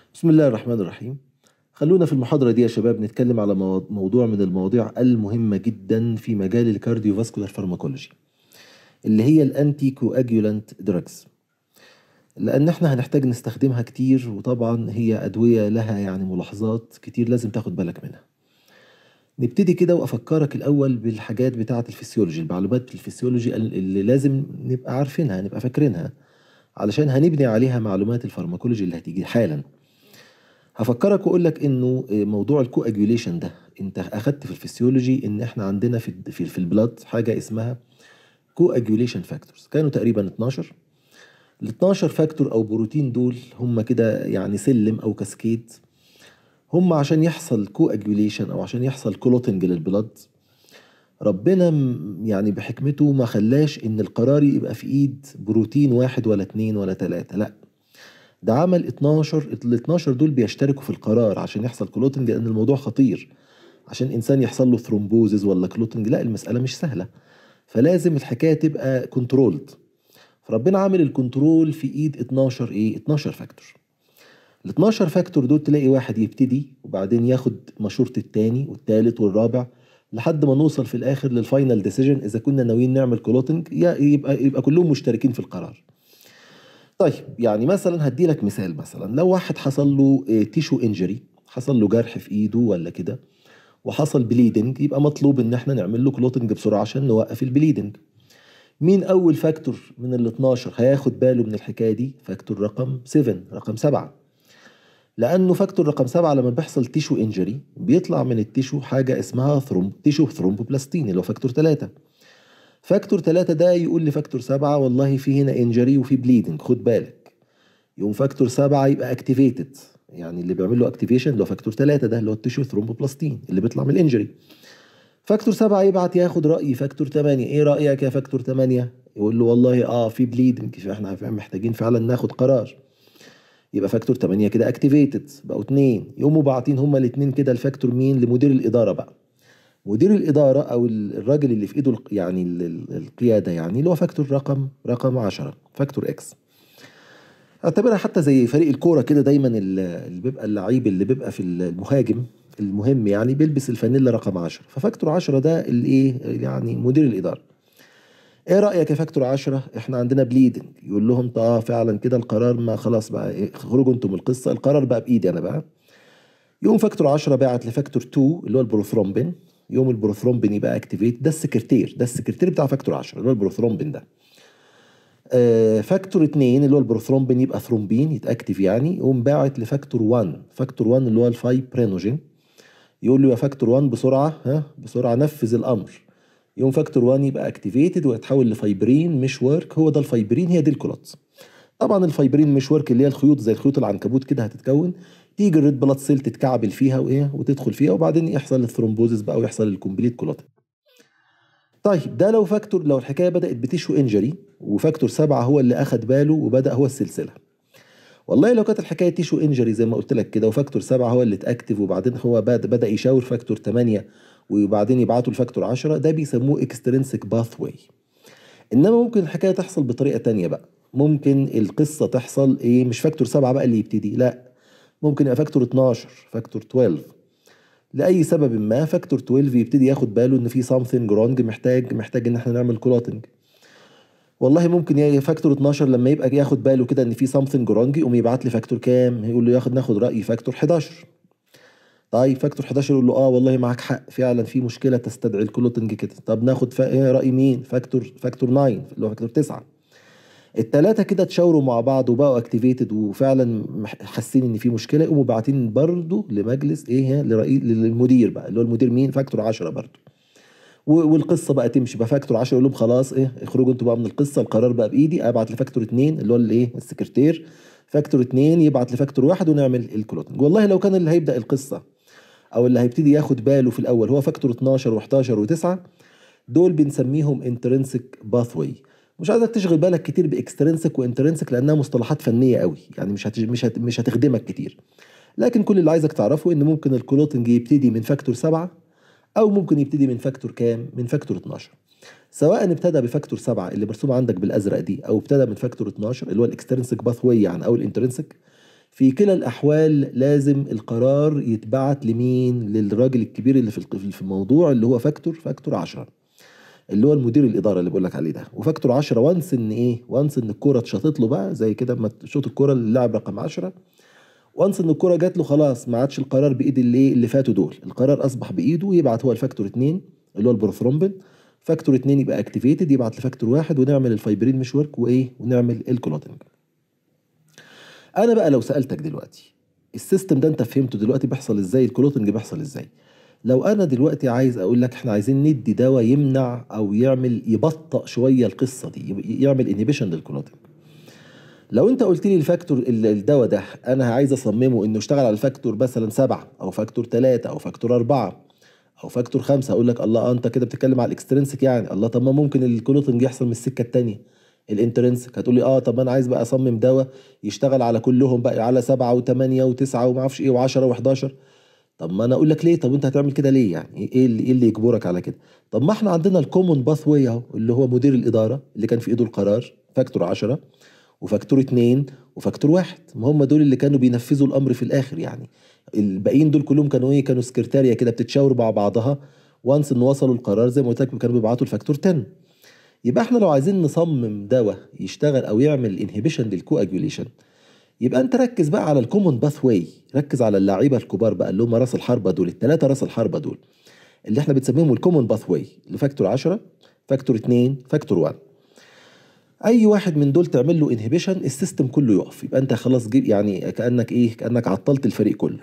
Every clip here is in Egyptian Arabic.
بسم الله الرحمن الرحيم خلونا في المحاضرة دي يا شباب نتكلم على مو- موضوع من المواضيع المهمة جدا في مجال الكارديوفاسكولار فارماكولوجي اللي هي الانتي كواجولانت دراجز لان احنا هنحتاج نستخدمها كتير وطبعا هي ادوية لها يعني ملاحظات كتير لازم تاخد بالك منها نبتدي كده وافكرك الاول بالحاجات بتاعة الفسيولوجي المعلومات الفسيولوجي اللي لازم نبقى عارفينها نبقى فاكرينها علشان هنبني عليها معلومات الفارماكولوجي اللي هتيجي حالا هفكرك واقول لك انه موضوع الكواجوليشن ده انت اخدت في الفسيولوجي ان احنا عندنا في في, في البلاد حاجه اسمها كواجوليشن فاكتورز كانوا تقريبا 12 ال 12 فاكتور او بروتين دول هم كده يعني سلم او كاسكيد هم عشان يحصل كواجوليشن او عشان يحصل كلوتنج للبلاد ربنا م- يعني بحكمته ما خلاش ان القرار يبقى في ايد بروتين واحد ولا اتنين ولا تلاتة لا ده عمل 12 ال 12 دول بيشتركوا في القرار عشان يحصل كلوتنج لان الموضوع خطير عشان انسان يحصل له ثرومبوزز ولا كلوتنج لا المساله مش سهله فلازم الحكايه تبقى كنترولد فربنا عامل الكنترول في ايد 12 ايه 12 فاكتور ال 12 فاكتور دول تلاقي واحد يبتدي وبعدين ياخد مشورة التاني والتالت والرابع لحد ما نوصل في الاخر للفاينل ديسيجن اذا كنا ناويين نعمل كلوتنج يبقى يبقى كلهم مشتركين في القرار طيب يعني مثلا هدي لك مثال مثلا لو واحد حصل له تيشو انجري حصل له جرح في ايده ولا كده وحصل بليدنج يبقى مطلوب ان احنا نعمل له كلوتنج بسرعه عشان نوقف البليدنج مين اول فاكتور من ال 12 هياخد باله من الحكايه دي فاكتور رقم 7 رقم 7 لانه فاكتور رقم 7 لما بيحصل تيشو انجري بيطلع من التيشو حاجه اسمها ثرومب تيشو ثرومبوبلاستين اللي هو فاكتور 3 فاكتور 3 ده يقول لفاكتور 7 والله في هنا انجري وفي بليدنج خد بالك يقوم فاكتور 7 يبقى اكتيفيتد يعني اللي بيعمل له اكتيفيشن اللي هو فاكتور 3 ده اللي هو التيشو ثرومبوبلاستين اللي بيطلع من الانجري فاكتور 7 يبعت ياخد راي فاكتور 8 ايه رايك يا فاكتور 8 يقول له والله اه في بليدنج فاحنا محتاجين فعلا ناخد قرار يبقى فاكتور 8 كده اكتيفيتد بقوا اتنين يقوموا باعتين هما الاتنين كده الفاكتور مين لمدير الاداره بقى مدير الاداره او ال- الراجل اللي في ايده الق- يعني ال- ال- القياده يعني اللي هو فاكتور رقم رقم 10 فاكتور اكس اعتبرها حتى زي فريق الكوره كده دايما ال- اللي بيبقى اللعيب اللي بيبقى في المهاجم المهم يعني بيلبس الفانيلا رقم 10 ففاكتور 10 ده الايه يعني مدير الاداره ايه رايك يا فاكتور 10 احنا عندنا بليدنج يقول لهم اه فعلا كده القرار ما خلاص بقى إيه، اخرجوا انتم من القصه القرار بقى بايدي انا بقى يقوم فاكتور 10 باعت لفاكتور 2 اللي هو البروثرومبين يوم البروثرومبين يبقى اكتيفيت ده السكرتير ده السكرتير بتاع فاكتور 10 اللي هو البروثرومبين ده آه فاكتور 2 اللي هو البروثرومبين يبقى ثرومبين يتاكتف يعني يقوم باعت لفاكتور 1 فاكتور 1 اللي هو الفايبرينوجين يقول له يا فاكتور 1 بسرعه ها بسرعه نفذ الامر يقوم فاكتور 1 يبقى اكتيفيتد ويتحول لفايبرين مش ورك هو ده الفايبرين هي دي الكلوتس طبعا الفايبرين مش ورك اللي هي الخيوط زي الخيوط العنكبوت كده هتتكون تيجي الريد بلاد سيل تتكعبل فيها وايه وتدخل فيها وبعدين يحصل الثرومبوزس بقى ويحصل الكومبليت كلوتين طيب ده لو فاكتور لو الحكايه بدات بتشو انجري وفاكتور سبعة هو اللي اخد باله وبدا هو السلسله والله لو كانت الحكايه تيشو انجري زي ما قلت لك كده وفاكتور سبعة هو اللي اتاكتف وبعدين هو بدا بدا يشاور فاكتور 8 وبعدين يبعته لفاكتور 10 ده بيسموه اكسترينسيك باث واي انما ممكن الحكايه تحصل بطريقه تانية بقى ممكن القصه تحصل ايه مش فاكتور 7 بقى اللي يبتدي لا ممكن يبقى فاكتور 12 فاكتور 12 لاي سبب ما فاكتور 12 يبتدي ياخد باله ان في something wrong محتاج محتاج ان احنا نعمل كلوتنج والله ممكن يا فاكتور 12 لما يبقى ياخد باله كده ان في something wrong يقوم يبعت لي فاكتور كام يقول له ياخد ناخد راي فاكتور 11 طيب فاكتور 11 يقول له اه والله معاك حق فعلا في مشكله تستدعي الكلوتنج كده طب ناخد فا... إيه راي مين فاكتور فاكتور 9 اللي هو فاكتور 9 التلاتة كده اتشاوروا مع بعض وبقوا اكتيفيتد وفعلا مح- حاسين ان في مشكله يقوموا باعتين برضه لمجلس ايه لرئيس للمدير بقى اللي هو المدير مين فاكتور 10 برضه و- والقصه بقى تمشي بقى فاكتور 10 يقول لهم خلاص ايه اخرجوا انتوا بقى من القصه القرار بقى بايدي ابعت لفاكتور 2 اللي هو الايه السكرتير فاكتور 2 يبعت لفاكتور 1 ونعمل الكلوتنج والله لو كان اللي هيبدا القصه او اللي هيبتدي ياخد باله في الاول هو فاكتور 12 و11 و9 دول بنسميهم انترنسك باثوي مش عايزك تشغل بالك كتير باكسترنسك وانترنسك لانها مصطلحات فنيه قوي يعني مش هتج... مش هت... مش هتخدمك كتير لكن كل اللي عايزك تعرفه ان ممكن الكلوتنج يبتدي من فاكتور 7 او ممكن يبتدي من فاكتور كام من فاكتور 12 سواء ابتدى بفاكتور 7 اللي مرسوم عندك بالازرق دي او ابتدى من فاكتور 12 اللي هو الاكسترنسك باث واي يعني او الانترنسك في كلا الاحوال لازم القرار يتبعت لمين للراجل الكبير اللي في في الموضوع اللي هو فاكتور فاكتور 10 اللي هو المدير الاداره اللي بقول لك عليه ده وفاكتور 10 وانس ان ايه وانس ان الكوره اتشاطت له بقى زي كده اما تشوط الكوره للاعب رقم 10 وانس ان الكوره جات له خلاص ما عادش القرار بايد اللي اللي فاتوا دول القرار اصبح بايده يبعت هو الفاكتور 2 اللي هو البروثرومبين فاكتور 2 يبقى اكتيفيتد يبعت لفاكتور واحد ونعمل الفايبرين مش ورك وايه ونعمل الكلوتنج انا بقى لو سالتك دلوقتي السيستم ده انت فهمته دلوقتي بيحصل ازاي الكلوتنج بيحصل ازاي لو انا دلوقتي عايز اقول لك احنا عايزين ندي دواء يمنع او يعمل يبطئ شويه القصه دي يعمل انهبيشن للكلوتنج لو انت قلت لي الفاكتور الدواء ده انا عايز اصممه انه يشتغل على الفاكتور مثلا سبعة او فاكتور ثلاثة او فاكتور أربعة او فاكتور خمسة اقول لك الله انت كده بتتكلم على الاكسترنسك يعني الله طب ما ممكن الكلوتنج يحصل من السكه الثانيه الانترنسك هتقول لي اه طب انا عايز بقى اصمم دواء يشتغل على كلهم بقى على سبعة وثمانية وتسعة وما اعرفش ايه و10 و11 طب ما انا اقول لك ليه طب انت هتعمل كده ليه يعني ايه اللي ايه اللي يجبرك على كده طب ما احنا عندنا الكومون باث واي اهو اللي هو مدير الاداره اللي كان في ايده القرار فاكتور 10 وفاكتور 2 وفاكتور 1 ما هم دول اللي كانوا بينفذوا الامر في الاخر يعني الباقيين دول كلهم كانوا ايه كانوا سكرتاريا كده بتتشاور مع بعضها وانس ان وصلوا القرار زي ما قلت لك كانوا بيبعتوا الفاكتور 10 يبقى احنا لو عايزين نصمم دواء يشتغل او يعمل انهبيشن للكواجوليشن يبقى انت ركز بقى على الكومون باث واي ركز على اللعيبه الكبار بقى اللي هم راس الحربه دول الثلاثه راس الحربه دول اللي احنا بنسميهم الكومون باث واي لفاكتور 10 فاكتور 2 فاكتور 1 اي واحد من دول تعمل له انهبيشن السيستم كله يقف يبقى انت خلاص جيب يعني كانك ايه كانك عطلت الفريق كله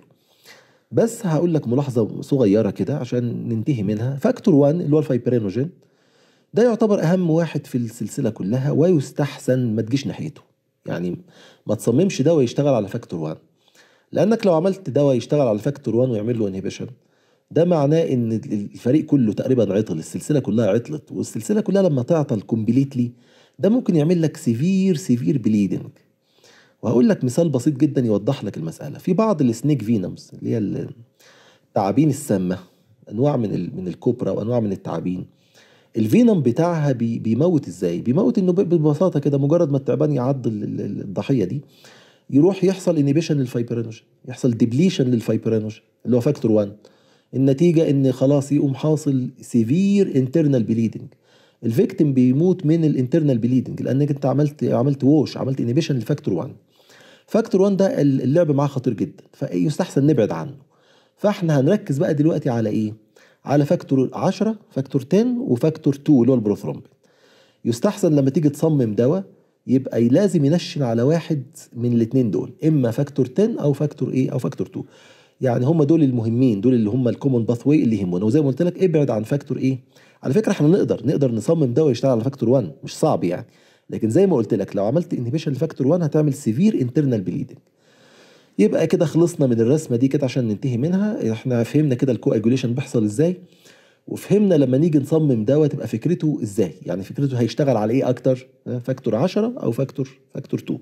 بس هقول لك ملاحظه صغيره كده عشان ننتهي منها فاكتور 1 اللي هو الفايبرينوجين ده يعتبر اهم واحد في السلسله كلها ويستحسن ما تجيش ناحيته يعني ما تصممش دواء يشتغل على فاكتور 1 لانك لو عملت دواء يشتغل على فاكتور 1 ويعمل له انهبيشن ده معناه ان الفريق كله تقريبا عطل السلسله كلها عطلت والسلسله كلها لما تعطل كومبليتلي ده ممكن يعمل لك سيفير سيفير بليدنج وهقول لك مثال بسيط جدا يوضح لك المساله في بعض السنيك فينومز اللي هي التعابين السامه انواع من من الكوبرا وانواع من التعابين الفينوم بتاعها بي بيموت ازاي بيموت انه ببساطه كده مجرد ما التعبان يعض الضحيه دي يروح يحصل انيبيشن للفايبرينوجين يحصل ديبليشن للفايبرينوجين اللي هو فاكتور 1 النتيجه ان خلاص يقوم حاصل سيفير انترنال بليدنج الفيكتيم بيموت من الانترنال بليدنج لانك انت عملت عملت ووش عملت انيبيشن لفاكتور 1 فاكتور 1 ده اللعب معاه خطير جدا فيستحسن نبعد عنه فاحنا هنركز بقى دلوقتي على ايه على فاكتور 10 فاكتور 10 وفاكتور 2 اللي هو البروثرومبين يستحسن لما تيجي تصمم دواء يبقى لازم ينشن على واحد من الاثنين دول اما فاكتور 10 او فاكتور ايه او فاكتور 2 يعني هم دول المهمين دول اللي هم الكومن باث واي اللي يهمونا وزي ما قلت لك ابعد عن فاكتور ايه على فكره احنا نقدر نقدر نصمم دواء يشتغل على فاكتور 1 مش صعب يعني لكن زي ما قلت لك لو عملت انهبيشن لفاكتور 1 هتعمل سيفير انترنال بليدنج يبقى كده خلصنا من الرسمه دي كده عشان ننتهي منها احنا فهمنا كده الكواجوليشن بيحصل ازاي وفهمنا لما نيجي نصمم دواء تبقى فكرته ازاي يعني فكرته هيشتغل على ايه اكتر فاكتور 10 او فاكتور فاكتور 2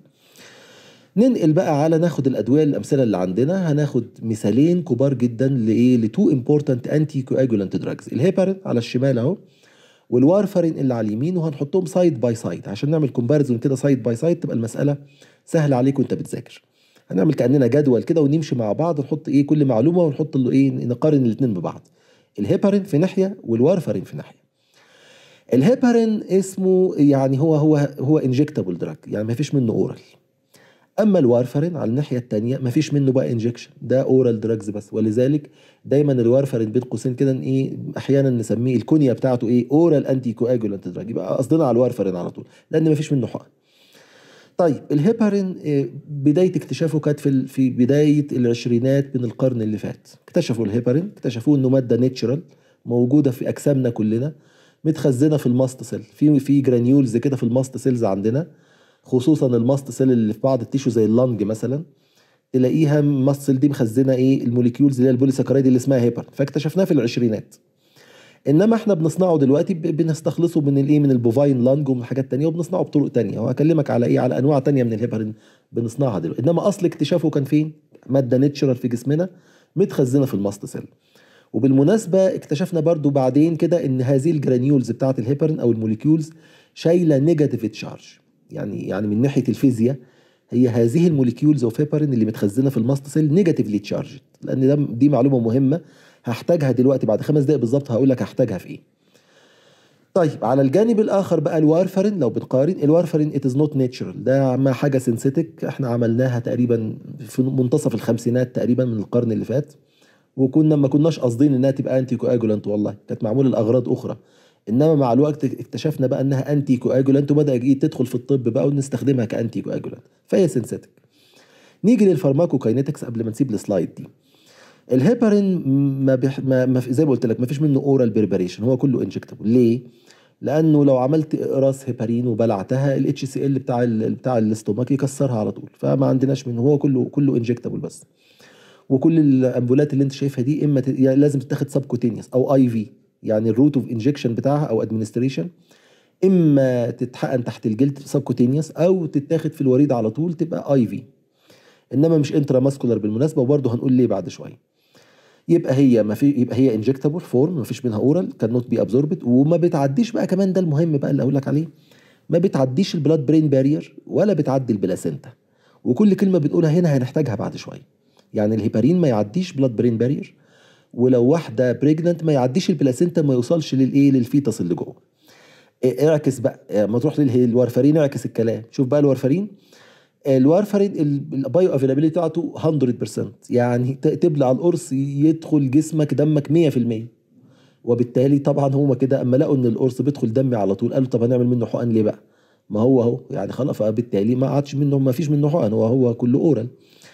ننقل بقى على ناخد الادويه الامثله اللي عندنا هناخد مثالين كبار جدا لايه لتو امبورتنت انتي كواجولانت دراجز الهيبارين على الشمال اهو والوارفرين اللي على اليمين وهنحطهم سايد باي سايد عشان نعمل كومباريزون كده سايد باي سايد تبقى المساله سهله عليك وانت بتذاكر هنعمل كاننا جدول كده ونمشي مع بعض نحط ايه كل معلومه ونحط له ايه نقارن الاثنين ببعض الهيبارين في ناحيه والوارفرين في ناحيه الهيبارين اسمه يعني هو هو هو انجكتابل دراج يعني ما فيش منه اورال اما الوارفرين على الناحيه الثانيه ما فيش منه بقى انجكشن ده اورال دراجز بس ولذلك دايما الوارفرين بين قوسين كده ايه احيانا نسميه الكونيا بتاعته ايه اورال انتي كواجولانت دراج يبقى قصدنا على الوارفرين على طول لان ما فيش منه حقن طيب الهيبارين بداية اكتشافه كانت في في بداية العشرينات من القرن اللي فات اكتشفوا الهيبارين اكتشفوه انه مادة ناتشرال موجودة في اجسامنا كلنا متخزنة في الماست سيل في في جرانيولز كده في الماست سيلز عندنا خصوصا الماست سيل اللي في بعض التيشو زي اللنج مثلا تلاقيها الماست سيل دي مخزنه ايه الموليكيولز اللي هي البوليساكرايد اللي اسمها هيبر فاكتشفناها في العشرينات انما احنا بنصنعه دلوقتي بنستخلصه من الايه من البوفاين لانج ومن حاجات تانية وبنصنعه بطرق تانية وهكلمك على ايه على انواع تانية من الهيبرين بنصنعها دلوقتي انما اصل اكتشافه كان فين ماده ناتشرال في جسمنا متخزنه في الماست سيل وبالمناسبه اكتشفنا برضو بعدين كده ان هذه الجرانيولز بتاعه الهيبرين او الموليكيولز شايله نيجاتيف تشارج يعني يعني من ناحيه الفيزياء هي هذه الموليكيولز اوف هيبارين اللي متخزنه في الماست سيل نيجاتيفلي تشارجد لان ده دي معلومه مهمه هحتاجها دلوقتي بعد خمس دقائق بالظبط هقول لك هحتاجها في ايه طيب على الجانب الاخر بقى الوارفرين لو بنقارن الوارفرين ات از نوت ناتشرال ده ما حاجه سينثيتك احنا عملناها تقريبا في منتصف الخمسينات تقريبا من القرن اللي فات وكنا ما كناش قاصدين انها تبقى انتي كواجولانت والله كانت معموله لاغراض اخرى انما مع الوقت اكتشفنا بقى انها انتي كواجولانت وبدا تدخل في الطب بقى ونستخدمها كانتي كواجولانت فهي سينثيتك نيجي للفارماكوكاينetics قبل ما نسيب السلايد دي الهيبارين ما, بيح... ما... ما زي ما قلت لك ما فيش منه اورال بريباريشن هو كله انجكتبل ليه لانه لو عملت اقراص هيبارين وبلعتها الاتش سي ال بتاع ال بتاع الاستوماك يكسرها على طول فما عندناش منه هو كله كله انجكتبل بس وكل الامبولات اللي انت شايفها دي اما ت... يعني لازم تتاخد سبكوتينيوس او اي في يعني الروت اوف انجكشن بتاعها او ادمنستريشن اما تتحقن تحت الجلد سبكوتينيوس او تتاخد في الوريد على طول تبقى اي في انما مش انترا ماسكولار بالمناسبه وبرضه هنقول ليه بعد شويه يبقى هي ما في يبقى هي انجكتابل فورم ما فيش منها اورال كان نوت بي ابزوربد وما بتعديش بقى كمان ده المهم بقى اللي اقول لك عليه ما بتعديش البلاد برين بارير ولا بتعدي البلاسينتا وكل كلمه بنقولها هنا هنحتاجها بعد شويه يعني الهيبارين ما يعديش بلاد برين بارير ولو واحده بريجننت ما يعديش البلاسينتا ما يوصلش للايه للفيتس اللي جوه اعكس بقى ما تروح للوارفرين اعكس الكلام شوف بقى الوارفرين الوارفرين البايو افيلابيلتي بتاعته 100% يعني تبلع القرص يدخل جسمك دمك 100% وبالتالي طبعا هم كده اما لقوا ان القرص بيدخل دمي على طول قالوا طب هنعمل منه حقن ليه بقى؟ ما هو اهو يعني خلاص فبالتالي ما عادش منه ما فيش منه حقن هو هو كله اورال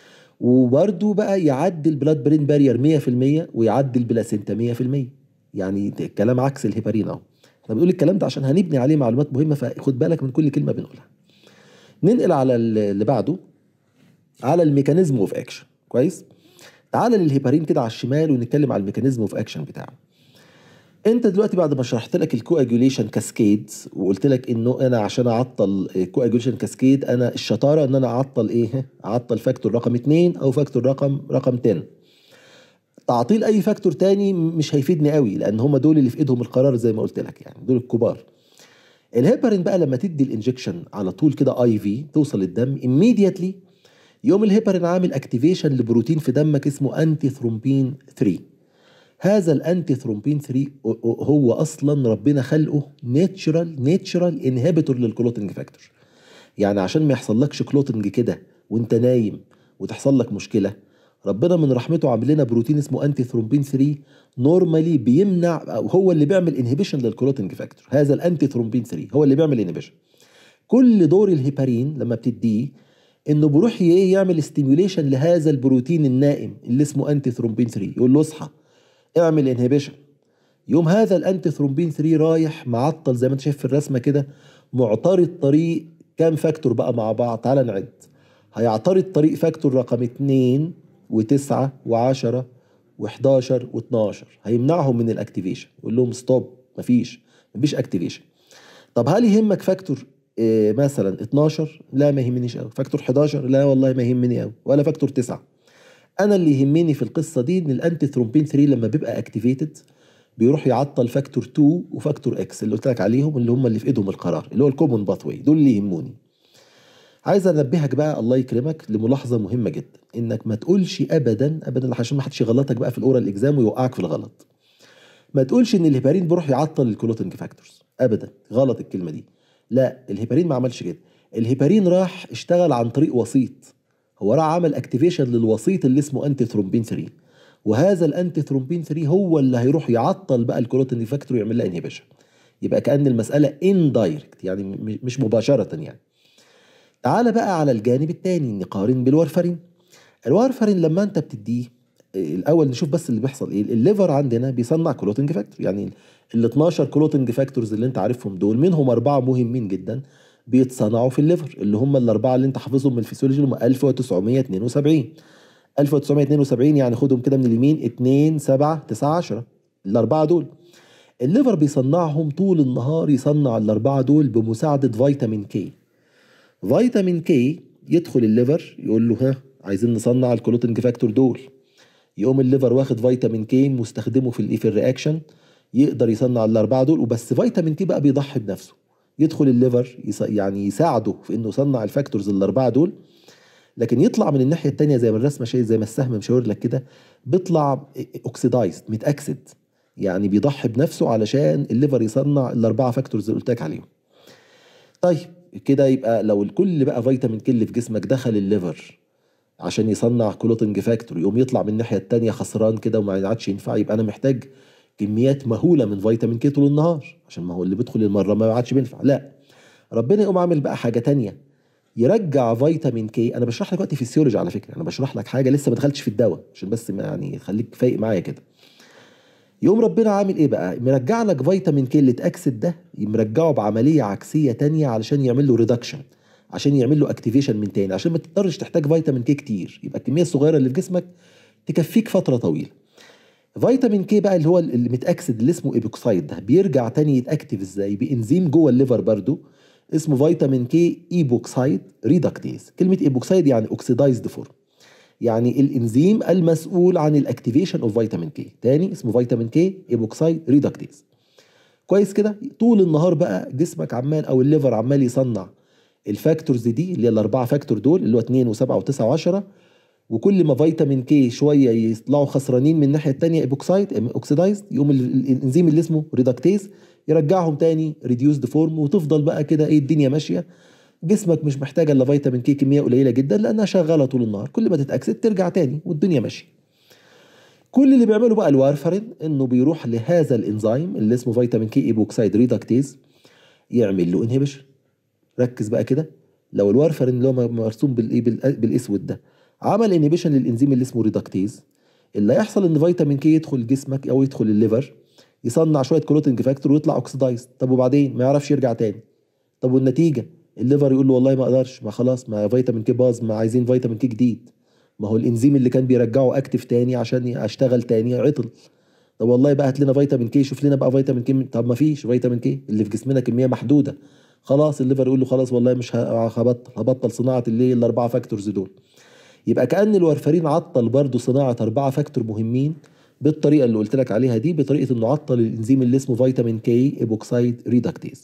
وبرده بقى يعدي البلاد برين بارير 100% ويعدي البلاسينتا 100% يعني الكلام عكس الهيبارين اهو احنا بنقول الكلام ده عشان هنبني عليه معلومات مهمه فخد بالك من كل كلمه بنقولها ننقل على اللي بعده على الميكانيزم اوف اكشن كويس تعال للهيبارين كده على الشمال ونتكلم على الميكانيزم اوف اكشن بتاعه انت دلوقتي بعد ما شرحت لك الكواجوليشن كاسكيد وقلت لك انه انا عشان اعطل الكواجوليشن كاسكيد انا الشطاره ان انا اعطل ايه اعطل فاكتور رقم 2 او فاكتور رقم رقم 10 تعطيل اي فاكتور تاني مش هيفيدني قوي لان هم دول اللي في ايدهم القرار زي ما قلت لك يعني دول الكبار الهيبرين بقى لما تدي الانجكشن على طول كده اي في توصل للدم immediately يوم الهيبرين عامل اكتيفيشن لبروتين في دمك اسمه انتي ثرومبين 3 هذا الانتي ثرومبين 3 هو اصلا ربنا خلقه ناتشرال ناتشرال انهبيتور للكلوتنج فاكتور يعني عشان ما يحصلكش كلوتنج كده وانت نايم وتحصل لك مشكله ربنا من رحمته عامل لنا بروتين اسمه انتي ثرومبين 3 نورمالي بيمنع او هو اللي بيعمل انهبيشن للكلوتنج فاكتور هذا الانتي ثرومبين 3 هو اللي بيعمل انهبيشن كل دور الهيبارين لما بتديه انه بيروح ايه يعمل ستيميوليشن لهذا البروتين النائم اللي اسمه انتي ثرومبين 3 يقول له اصحى اعمل انهبيشن يوم هذا الانتي ثرومبين 3 رايح معطل زي ما انت شايف في الرسمه كده معترض طريق كام فاكتور بقى مع بعض تعال نعد هيعترض طريق فاكتور رقم 2 و9 و10 و11 و12 هيمنعهم من الاكتيفيشن يقول لهم ستوب مفيش مفيش اكتيفيشن طب هل يهمك فاكتور إيه مثلا 12 لا ما يهمنيش قوي فاكتور 11 لا والله ما يهمني قوي ولا فاكتور 9 انا اللي يهمني في القصه دي ان الانتي ثرومبين 3 لما بيبقى اكتيفيتد بيروح يعطل فاكتور 2 وفاكتور اكس اللي قلت لك عليهم اللي هم اللي في ايدهم القرار اللي هو الكومون باثوي دول اللي يهموني عايز انبهك بقى الله يكرمك لملاحظه مهمه جدا انك ما تقولش ابدا ابدا عشان ما حدش يغلطك بقى في الاورال اكزام ويوقعك في الغلط ما تقولش ان الهيبارين بيروح يعطل الكلوتنج فاكتورز ابدا غلط الكلمه دي لا الهيبارين ما عملش كده الهيبارين راح اشتغل عن طريق وسيط هو راح عمل اكتيفيشن للوسيط اللي اسمه انتي ثرومبين 3 وهذا الانتي ثرومبين 3 هو اللي هيروح يعطل بقى الكلوتنج فاكتور ويعمل لها انهبيشن يبقى كان المساله اندايركت يعني مش مباشره يعني تعال بقى على الجانب الثاني نقارن بالورفرين الورفرين لما انت بتديه الاول نشوف بس اللي بيحصل ايه الليفر عندنا بيصنع كلوتنج فاكتور يعني ال 12 كلوتنج فاكتورز اللي انت عارفهم دول منهم اربعه مهمين جدا بيتصنعوا في الليفر اللي هم الاربعه اللي انت حافظهم من الفسيولوجي اللي هم 1972 1972 يعني خدهم كده من اليمين 2 7 9 10 الاربعه دول الليفر بيصنعهم طول النهار يصنع الاربعه دول بمساعده فيتامين كي فيتامين كي يدخل الليفر يقول له ها عايزين نصنع الكلوتنج فاكتور دول يقوم الليفر واخد فيتامين كي مستخدمه في الايه في الرياكشن يقدر يصنع الاربعه دول وبس فيتامين كي بقى بيضحي بنفسه يدخل الليفر يعني يساعده في انه يصنع الفاكتورز الاربعه دول لكن يطلع من الناحيه الثانيه زي ما الرسمه شايف زي ما السهم مشاور لك كده بيطلع اوكسيدايزد متاكسد يعني بيضحي بنفسه علشان الليفر يصنع الاربعه فاكتورز اللي قلت لك عليهم طيب كده يبقى لو الكل بقى فيتامين كي اللي في جسمك دخل الليفر عشان يصنع كلوتنج فاكتور يقوم يطلع من الناحيه الثانيه خسران كده وما عادش ينفع يبقى انا محتاج كميات مهوله من فيتامين كي طول النهار عشان ما هو اللي بيدخل المره ما عادش بينفع لا ربنا يقوم عامل بقى حاجه تانية يرجع فيتامين كي انا بشرح لك دلوقتي فيسيولوجي على فكره انا بشرح لك حاجه لسه ما دخلتش في الدواء عشان بس يعني خليك فايق معايا كده يقوم ربنا عامل ايه بقى مرجع لك فيتامين كي اللي اتاكسد ده مرجعه بعمليه عكسيه تانية علشان يعمل له ريدكشن عشان يعمل له اكتيفيشن من تاني عشان ما تضطرش تحتاج فيتامين كي كتير يبقى الكميه الصغيره اللي في جسمك تكفيك فتره طويله فيتامين كي بقى اللي هو اللي متاكسد اللي اسمه ايبوكسايد ده بيرجع تاني يتاكتف ازاي بانزيم جوه الليفر برضو اسمه فيتامين كي ايبوكسايد ريدكتيز كلمه ايبوكسايد يعني اوكسيدايزد فورم يعني الانزيم المسؤول عن الاكتيفيشن اوف فيتامين كي تاني اسمه فيتامين كي ايبوكسايد ريدكتيز كويس كده طول النهار بقى جسمك عمال او الليفر عمال يصنع الفاكتورز دي اللي هي الاربعه فاكتور دول اللي هو 2 و7 و9 و10 وكل ما فيتامين كي شويه يطلعوا خسرانين من الناحيه الثانيه ايبوكسايد اوكسيدايزد يقوم الانزيم اللي اسمه ريدكتيز يرجعهم تاني ريديوسد فورم وتفضل بقى كده ايه الدنيا ماشيه جسمك مش محتاج الا فيتامين كي كميه قليله جدا لانها شغاله طول النهار كل ما تتاكسد ترجع تاني والدنيا ماشيه كل اللي بيعمله بقى الوارفرين انه بيروح لهذا الانزيم اللي اسمه فيتامين كي ايبوكسايد ريدكتيز يعمل له انهبيشن ركز بقى كده لو الوارفرين اللي هو مرسوم بالايه بالاسود ده عمل انهبيشن للانزيم اللي اسمه ريدكتيز اللي هيحصل ان فيتامين كي يدخل جسمك او يدخل الليفر يصنع شويه كلوتنج فاكتور ويطلع اوكسيدايز طب وبعدين ما يعرفش يرجع تاني طب والنتيجه الليفر يقول له والله ما اقدرش ما خلاص ما فيتامين كي باظ ما عايزين فيتامين كي جديد ما هو الانزيم اللي كان بيرجعه اكتف تاني عشان اشتغل تاني عطل طب والله بقى هات لنا فيتامين كي شوف لنا بقى فيتامين كي طب ما فيش فيتامين كي اللي في جسمنا كميه محدوده خلاص الليفر يقول له خلاص والله مش هبطل هبطل صناعه اللي الاربعه فاكتورز دول يبقى كان الورفرين عطل برضه صناعه اربعه فاكتور مهمين بالطريقه اللي قلت لك عليها دي بطريقه انه عطل الانزيم اللي اسمه فيتامين كي ايبوكسايد ريدكتيز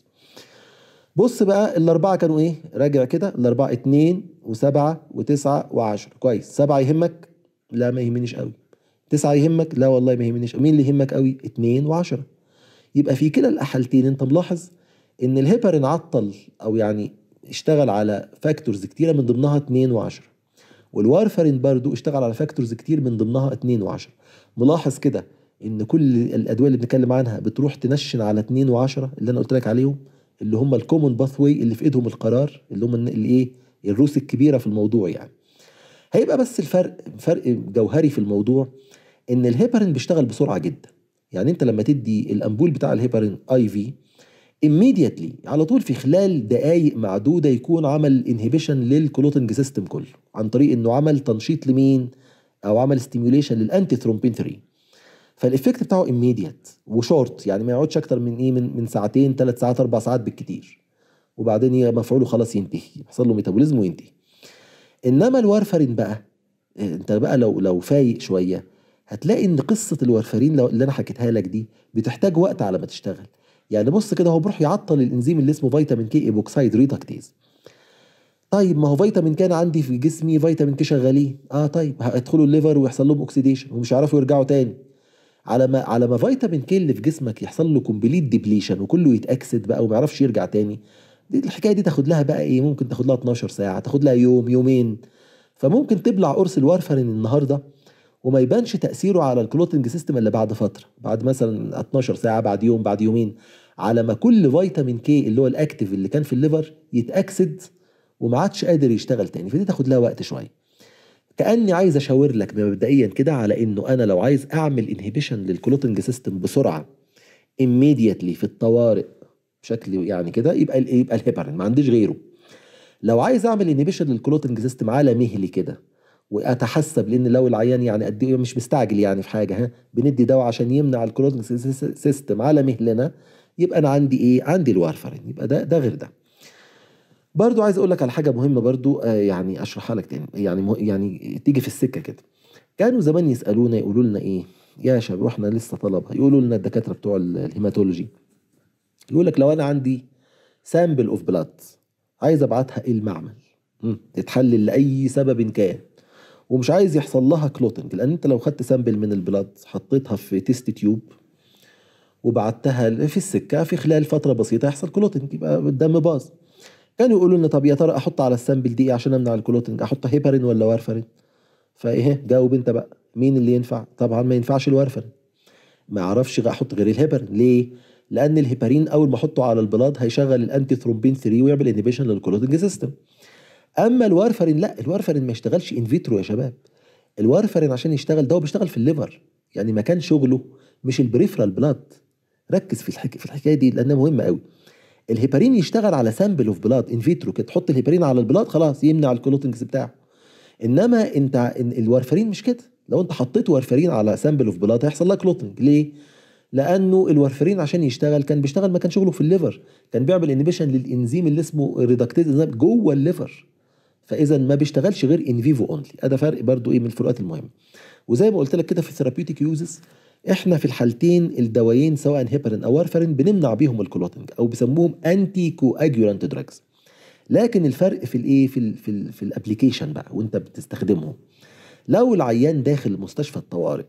بص بقى الاربعه كانوا ايه راجع كده الاربعه اتنين وسبعه وتسعه وعشرة كويس سبعه يهمك لا ما يهمنيش قوي تسعه يهمك لا والله ما يهمنيش مين اللي يهمك قوي اتنين وعشرة يبقى في كلا الحالتين انت ملاحظ ان الهيبرين عطل او يعني اشتغل على فاكتورز كتيره من ضمنها 2 و10 والوارفرين برضو اشتغل على فاكتورز كتير من ضمنها 2 و10 ملاحظ كده ان كل الادويه اللي بنتكلم عنها بتروح تنشن على 2 و10 اللي انا قلت لك عليهم اللي هم الكومون باث واي اللي في ايدهم القرار اللي هم الايه الروس الكبيره في الموضوع يعني هيبقى بس الفرق فرق جوهري في الموضوع ان الهيبرين بيشتغل بسرعه جدا يعني انت لما تدي الامبول بتاع الهيبرين اي في immediately على طول في خلال دقائق معدوده يكون عمل انهبيشن للكلوتنج سيستم كله عن طريق انه عمل تنشيط لمين او عمل ستيميوليشن للانتي ثرومبين 3 فالافكت بتاعه immediate وشورت يعني ما يقعدش اكتر من ايه من من ساعتين ثلاث ساعات اربع ساعات بالكتير وبعدين مفعوله خلاص ينتهي يحصل له ميتابوليزم وينتهي انما الوارفرين بقى انت بقى لو لو فايق شويه هتلاقي ان قصه الوارفرين اللي انا حكيتها لك دي بتحتاج وقت على ما تشتغل يعني بص كده هو بيروح يعطل الانزيم اللي اسمه فيتامين كي ايبوكسايد ريدكتيز طيب ما هو فيتامين كان عندي في جسمي فيتامين كي شغالين اه طيب هيدخلوا الليفر ويحصل لهم اوكسيديشن ومش هيعرفوا يرجعوا تاني على ما على ما فيتامين كي اللي في جسمك يحصل له كومبليت ديبليشن وكله يتاكسد بقى وما يعرفش يرجع تاني دي الحكايه دي تاخد لها بقى ايه ممكن تاخد لها 12 ساعه تاخد لها يوم يومين فممكن تبلع قرص الوارفرين النهارده وما يبانش تاثيره على الكلوتنج سيستم الا بعد فتره بعد مثلا 12 ساعه بعد يوم بعد يومين على ما كل فيتامين كي اللي هو الاكتيف اللي كان في الليفر يتاكسد وما عادش قادر يشتغل تاني فدي تاخد لها وقت شويه كاني عايز اشاور لك مبدئيا كده على انه انا لو عايز اعمل انهبيشن للكلوتنج سيستم بسرعه immediately في الطوارئ بشكل يعني كده يبقى يبقى الهيبرين ما عنديش غيره لو عايز اعمل انهبيشن للكلوتنج سيستم على مهلي كده واتحسب لان لو العيان يعني قد ايه مش مستعجل يعني في حاجه ها بندي دواء عشان يمنع الكلوتنج سيستم على مهلنا يبقى انا عندي ايه عندي الوارفرين يبقى ده ده غير ده برضو عايز اقول لك على حاجه مهمه برضو آه يعني اشرحها لك تاني يعني يعني تيجي في السكه كده كانوا زمان يسالونا يقولوا لنا ايه يا شباب واحنا لسه طلبه يقولوا لنا الدكاتره بتوع الهيماتولوجي يقول لك لو انا عندي سامبل اوف بلاد عايز ابعتها ايه المعمل مم. تتحلل لاي سبب كان ومش عايز يحصل لها كلوتنج لان انت لو خدت سامبل من البلاد حطيتها في تيست تيوب وبعتها في السكه في خلال فتره بسيطه يحصل كلوتنج يبقى الدم باظ كانوا يقولوا لنا طب يا ترى احط على السامبل دي ايه عشان امنع الكلوتنج احط هيبرين ولا وارفرين فايه جاوب انت بقى مين اللي ينفع طبعا ما ينفعش الوارفرين ما اعرفش احط غير الهيبرين ليه لان الهيبرين اول ما احطه على البلاد هيشغل الانتي ثرومبين 3 ويعمل انهبيشن للكلوتنج سيستم اما الوارفرين لا الوارفرين ما يشتغلش ان فيترو يا شباب الوارفرين عشان يشتغل ده هو بيشتغل في الليفر يعني مكان شغله مش البريفرال بلاد ركز في الحكايه في الحكايه دي لانها مهمه قوي الهيبارين يشتغل على سامبل اوف بلاد ان فيترو كده تحط الهيبارين على البلاد خلاص يمنع الكلوتنجز بتاعه انما انت الوارفرين مش كده لو انت حطيت وارفرين على سامبل اوف بلاد هيحصل لك كلوتنج ليه لانه الوارفرين عشان يشتغل كان بيشتغل مكان شغله في الليفر كان بيعمل انيبيشن للانزيم اللي اسمه ريدكتيز انزيم جوه الليفر فاذا ما بيشتغلش غير ان فيفو اونلي ده فرق برضو ايه من الفروقات المهمه وزي ما قلت لك كده في الثيرابيوتيك يوزز احنا في الحالتين الدوايين سواء هيبرين او وارفرين بنمنع بيهم الكلوتنج او بيسموهم انتي كواجولانت دراجز لكن الفرق في الايه في ال في ال في الابلكيشن بقى وانت بتستخدمهم لو العيان داخل مستشفى الطوارئ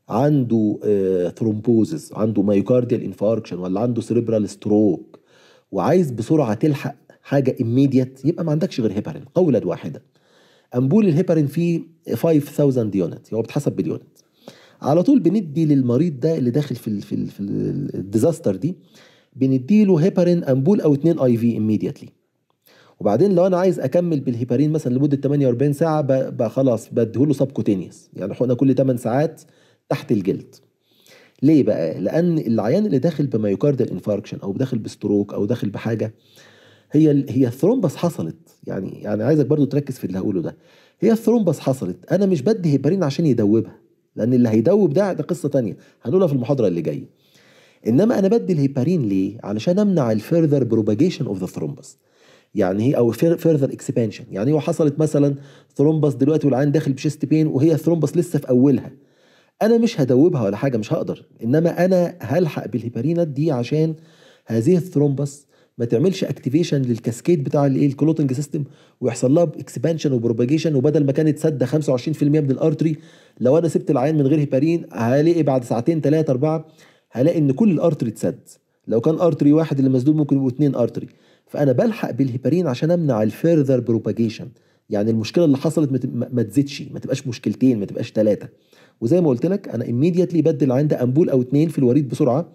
عنده آه ثرومبوزز عنده مايوكارديال انفاركشن ولا عنده سيريبرال ستروك وعايز بسرعه تلحق حاجه immediate يبقى ما عندكش غير هيبرين قولا واحدا امبول الهيبرين فيه 5000 يونت هو بتحسب باليونت على طول بندي للمريض ده اللي داخل في ال في ال في الديزاستر دي بندي له هيبرين امبول او 2 اي في immediately وبعدين لو انا عايز اكمل بالهيبرين مثلا لمده 48 ساعه بقى خلاص بديهوله سبكوتينيوس يعني حقنه كل 8 ساعات تحت الجلد ليه بقى لان العيان اللي داخل بمايوكاردال انفاركشن او داخل بستروك او داخل بحاجه هي هي الثرومبس حصلت يعني يعني عايزك برضو تركز في اللي هقوله ده هي الثرومبس حصلت انا مش بدي هيبرين عشان يدوبها لان اللي هيدوب ده ده قصه تانية هنقولها في المحاضره اللي جايه انما انا بدي الهيبارين ليه علشان امنع الفيرذر بروباجيشن اوف ذا ثرومبس يعني هي او فيرذر اكسبانشن يعني هو حصلت مثلا ثرومبس دلوقتي والعين داخل بشيست بين وهي الثرومبس لسه في اولها انا مش هدوبها ولا حاجه مش هقدر انما انا هلحق بالهيبارينات دي عشان هذه الثرومبس ما تعملش اكتيفيشن للكاسكيد بتاع الايه الكلوتنج سيستم ويحصل لها اكسبانشن وبروباجيشن وبدل ما كانت سد 25% من الارتري لو انا سبت العين من غير هيبارين هلاقي بعد ساعتين ثلاثه اربعه هلاقي ان كل الارتري اتسد لو كان ارتري واحد اللي مسدود ممكن يبقوا اثنين ارتري فانا بلحق بالهيبارين عشان امنع الفيرذر بروباجيشن يعني المشكله اللي حصلت ما تزيدش ما تبقاش مشكلتين ما تبقاش ثلاثه وزي ما قلت لك انا immediately بدي العين ده امبول او اثنين في الوريد بسرعه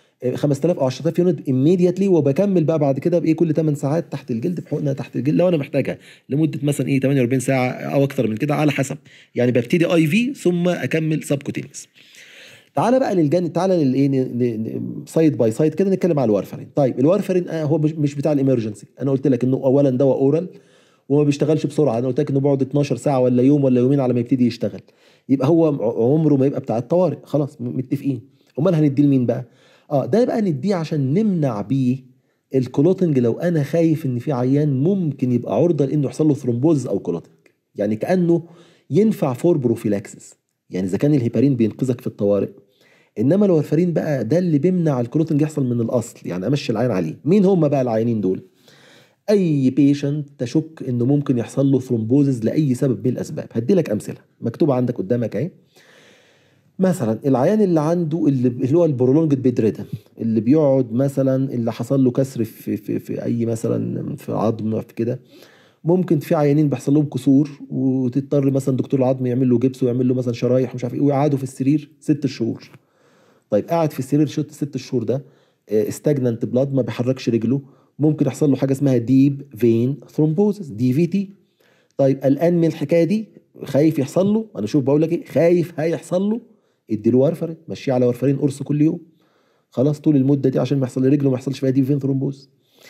5000 او 10000 يونت immediately وبكمل بقى بعد كده بايه كل 8 ساعات تحت الجلد بحقنه تحت الجلد لو انا محتاجها لمده مثلا ايه 48 ساعه او اكتر من كده على حسب يعني ببتدي اي في ثم اكمل سبكوتينيوس تعالى بقى للجانب تعالى للايه سايد باي سايد كده نتكلم على الوارفرين طيب الوارفرين هو مش بتاع الامرجنسي انا قلت لك انه اولا دواء اورال وما بيشتغلش بسرعه انا قلت لك انه بيقعد 12 ساعه ولا يوم ولا يومين على ما يبتدي يشتغل يبقى هو عمره ما يبقى بتاع الطوارئ خلاص متفقين امال هنديه لمين بقى اه ده بقى نديه عشان نمنع بيه الكلوتنج لو انا خايف ان في عيان ممكن يبقى عرضه لانه يحصل له ثرومبوز او كلوتنج يعني كانه ينفع فور بروفيلاكسس يعني اذا كان الهيبارين بينقذك في الطوارئ انما الورفرين بقى ده اللي بيمنع الكلوتنج يحصل من الاصل يعني امشي العين عليه مين هم بقى العيانين دول اي بيشنت تشك انه ممكن يحصل له ثرومبوزز لاي سبب من الاسباب هدي لك امثله مكتوبه عندك قدامك اهي مثلا العيان اللي عنده اللي هو البرولونجد بيد ريدم اللي بيقعد مثلا اللي حصل له كسر في, في, في اي مثلا في عظم في كده ممكن في عيانين بيحصل لهم كسور وتضطر مثلا دكتور العظم يعمل له جبس ويعمل له مثلا شرايح مش عارف ايه ويقعدوا في السرير ست شهور طيب قاعد في السرير شت ست شهور ده استجننت بلاد ما بيحركش رجله ممكن يحصل له حاجه اسمها ديب فين ثرومبوزس دي في تي طيب قلقان من الحكايه دي خايف يحصل له انا شوف بقول لك ايه خايف هيحصل له ادي له وارفرين مشيه على وارفرين قرص كل يوم خلاص طول المده دي عشان ما يحصل رجله ما يحصلش فيها دي فين ثرومبوز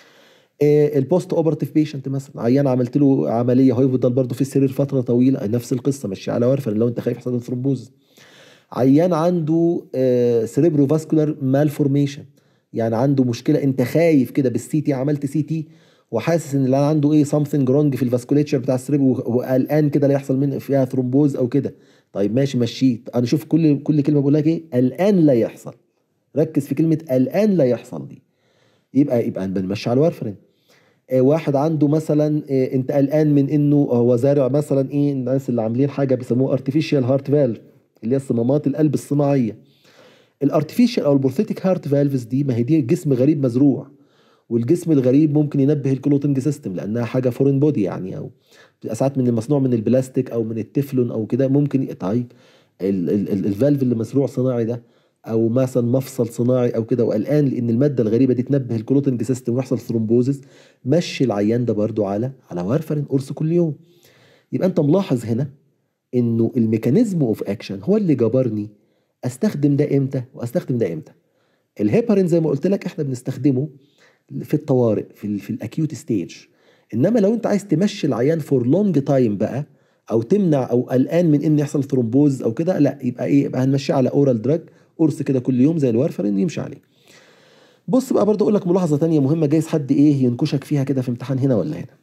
آه البوست اوبرتيف بيشنت مثلا عيان عملت له عمليه هيفضل برضه في السرير فتره طويله نفس القصه مشيه على وارفرين لو انت خايف يحصل له ثرومبوز عيان عنده آه سيريبرو فاسكولار مالفورميشن يعني عنده مشكله انت خايف كده بالسي تي عملت سي تي وحاسس ان اللي عنده ايه سامثينج رونج في الفاسكوليتشر بتاع السريبرو وقلقان كده لا يحصل من فيها ثرومبوز او كده طيب ماشي مشيت انا شوف كل كل كلمه بقول لك ايه الان لا يحصل ركز في كلمه الان لا يحصل دي يبقى يبقى بنمشي على الوارفرين آه، واحد عنده مثلا آه، انت قلقان من انه هو زارع مثلا ايه الناس اللي عاملين حاجه بيسموها ارتفيشال هارت فالف اللي هي صمامات القلب الصناعيه الارتفيشال او البروثيتيك هارت فالفز دي ما هي دي جسم غريب مزروع والجسم الغريب ممكن ينبه الكلوتنج سيستم لانها حاجه فورين بودي يعني او ساعات من المصنوع من البلاستيك او من التeflon او كده ممكن طيب الفالف اللي مزروع صناعي ده او مثلا مفصل صناعي او كده وقلقان لان الماده الغريبه دي تنبه الكلوتنج سيستم ويحصل ثرومبوزس مشي العيان ده برضو على على وارفرين قرص كل يوم يبقى انت ملاحظ هنا انه الميكانيزم اوف اكشن هو اللي جبرني استخدم ده امتى واستخدم ده امتى الهيبرين زي ما قلت لك احنا بنستخدمه في الطوارئ في, في الاكيوت ستيج انما لو انت عايز تمشي العيان فور لونج تايم بقى او تمنع او قلقان من ان يحصل ثرومبوز او كده لا يبقى ايه يبقى هنمشيه على اورال دراج قرص كده كل يوم زي الوارفرين يمشي عليه بص بقى برضه اقول لك ملاحظه تانية مهمه جايز حد ايه ينكشك فيها كده في امتحان هنا ولا هنا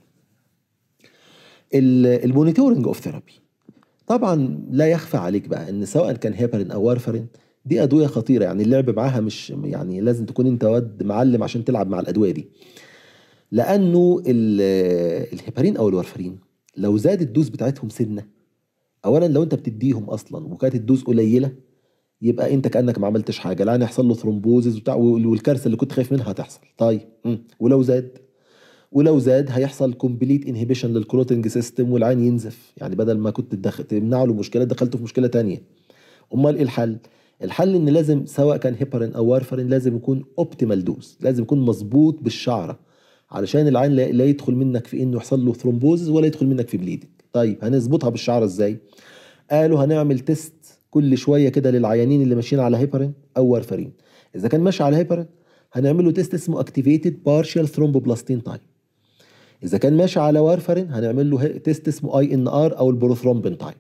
المونيتورنج اوف ثيرابي طبعا لا يخفى عليك بقى ان سواء كان هيبرين او وارفرين دي ادويه خطيره يعني اللعب معاها مش يعني لازم تكون انت واد معلم عشان تلعب مع الادويه دي لانه الهيبرين او الوارفرين لو زاد الدوز بتاعتهم سنه اولا لو انت بتديهم اصلا وكانت الدوز قليله يبقى انت كانك ما عملتش حاجه لا يحصل له ثرومبوزز وبتاع والكارثه اللي كنت خايف منها هتحصل طيب ولو زاد ولو زاد هيحصل كومبليت انهبيشن للكلوتنج سيستم والعين ينزف يعني بدل ما كنت تدخل تمنع له مشكله دخلته في مشكله تانية امال ايه الحل الحل ان لازم سواء كان هيبرين او وارفرين لازم يكون اوبتيمال دوز لازم يكون مظبوط بالشعره علشان العين لا يدخل منك في انه يحصل له ثرومبوزز ولا يدخل منك في بليدنج طيب هنظبطها بالشعره ازاي قالوا هنعمل تيست كل شويه كده للعيانين اللي ماشيين على هيبرين او وارفرين اذا كان ماشي على هيبرين هنعمل له تيست اسمه اكتيفيتد بارشال ثرومبوبلاستين تايم اذا كان ماشي على وارفرين هنعمل له تيست اسمه اي ان ار او البروثرومبين تايم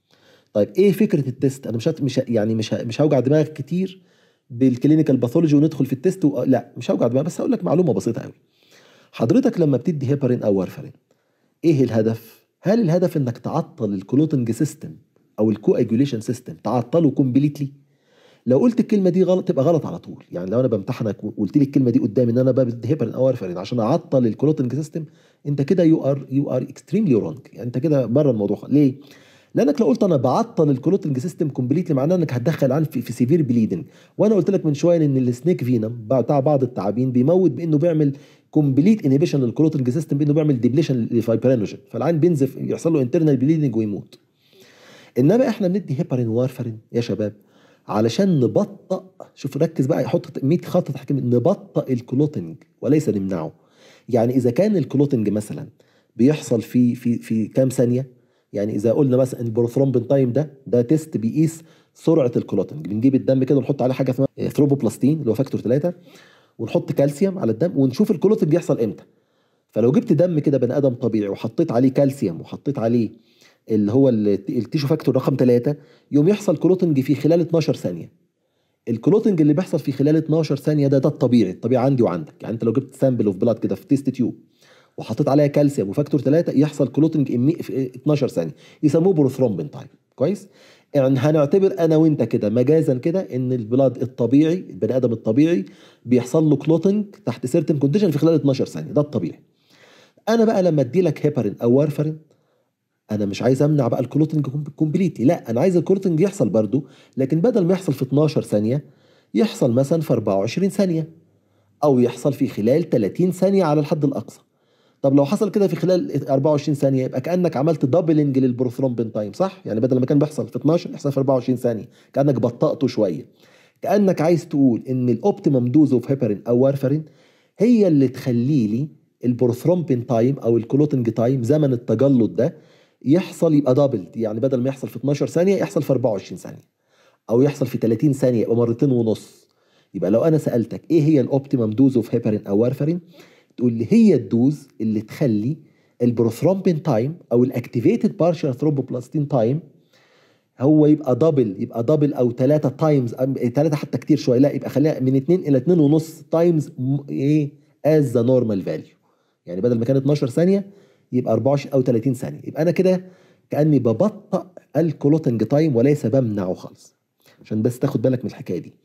طيب ايه فكره التيست انا مش مش يعني مش مش هوجع دماغك كتير بالكلينيكال باثولوجي وندخل في التيست و... لا مش هوجع دماغك بس هقول لك معلومه بسيطه قوي حضرتك لما بتدي هيبرين او وارفرين ايه الهدف هل الهدف انك تعطل الكلوتنج سيستم او الكواجوليشن سيستم تعطله كومبليتلي لو قلت الكلمه دي غلط تبقى غلط على طول يعني لو انا بمتحنك وقلت لي الكلمه دي قدامي ان انا بدي هيبرين او وارفرين عشان اعطل الكلوتنج سيستم انت كده يو ار يو ار اكستريملي رونج يعني انت كده بره الموضوع ليه لانك لو قلت انا بعطل الكلوتنج سيستم كومبليتلي معناه انك هتدخل عن في, في سيفير بليدنج وانا قلت لك من شويه ان السنيك فينم بتاع بعض التعابين بيموت بانه بيعمل كومبليت انهبيشن للكلوتنج سيستم بانه بيعمل ديبليشن للفايبرينوجين فالعين بينزف يحصل له انترنال بليدنج ويموت انما احنا بندي هيبرين وارفرين يا شباب علشان نبطئ شوف ركز بقى يحط 100 خط تحت نبطئ الكلوتنج وليس نمنعه يعني اذا كان الكلوتنج مثلا بيحصل في في في كام ثانيه يعني اذا قلنا مثلا البروثرومبين تايم ده ده تيست بيقيس سرعه الكلوتنج بنجيب الدم كده ونحط عليه حاجه اسمها ثروبوبلاستين اللي هو فاكتور 3 ونحط كالسيوم على الدم ونشوف الكلوتنج يحصل امتى فلو جبت دم كده بني ادم طبيعي وحطيت عليه كالسيوم وحطيت عليه اللي هو التيشو فاكتور رقم 3 يوم يحصل كلوتنج في خلال 12 ثانيه الكلوتنج اللي بيحصل في خلال 12 ثانيه ده ده الطبيعي الطبيعي عندي وعندك يعني انت لو جبت سامبل اوف بلاد كده في تيست تيوب وحطيت عليها كالسيوم وفاكتور 3 يحصل كلوتنج في 12 ثانيه يسموه بروثرومبين تايم كويس يعني هنعتبر انا وانت كده مجازا كده ان البلاد الطبيعي البني ادم الطبيعي بيحصل له كلوتنج تحت سيرتن كونديشن في خلال 12 ثانيه ده الطبيعي انا بقى لما ادي لك هيبرين او وارفرين انا مش عايز امنع بقى الكلوتنج كومبليتلي لا انا عايز الكلوتنج يحصل برضو لكن بدل ما يحصل في 12 ثانيه يحصل مثلا في 24 ثانيه او يحصل في خلال 30 ثانيه على الحد الاقصى طب لو حصل كده في خلال 24 ثانيه يبقى كانك عملت دبلنج للبروثرومبين تايم صح يعني بدل ما كان بيحصل في 12 يحصل في 24 ثانيه كانك بطأته شويه كانك عايز تقول ان الاوبتيمم دوز اوف هيبرين او وارفرين هي اللي تخلي لي البروثرومبين تايم او الكلوتنج تايم زمن التجلط ده يحصل يبقى دبل يعني بدل ما يحصل في 12 ثانيه يحصل في 24 ثانيه او يحصل في 30 ثانيه يبقى مرتين ونص يبقى لو انا سالتك ايه هي الاوبتيمم دوز اوف هيبرين او وارفرين تقول لي هي الدوز اللي تخلي البروثرومبين تايم او الاكتيفيتد بارشال ثرومبوبلاستين تايم هو يبقى دبل يبقى دبل او ثلاثة تايمز ثلاثة حتى كتير شويه لا يبقى خليها من 2 الى 2 ونص تايمز ايه از ذا نورمال فاليو يعني بدل ما كانت 12 ثانيه يبقى 24 او 30 ثانيه يبقى انا كده كاني ببطئ الكلوتنج تايم وليس بمنعه خالص عشان بس تاخد بالك من الحكايه دي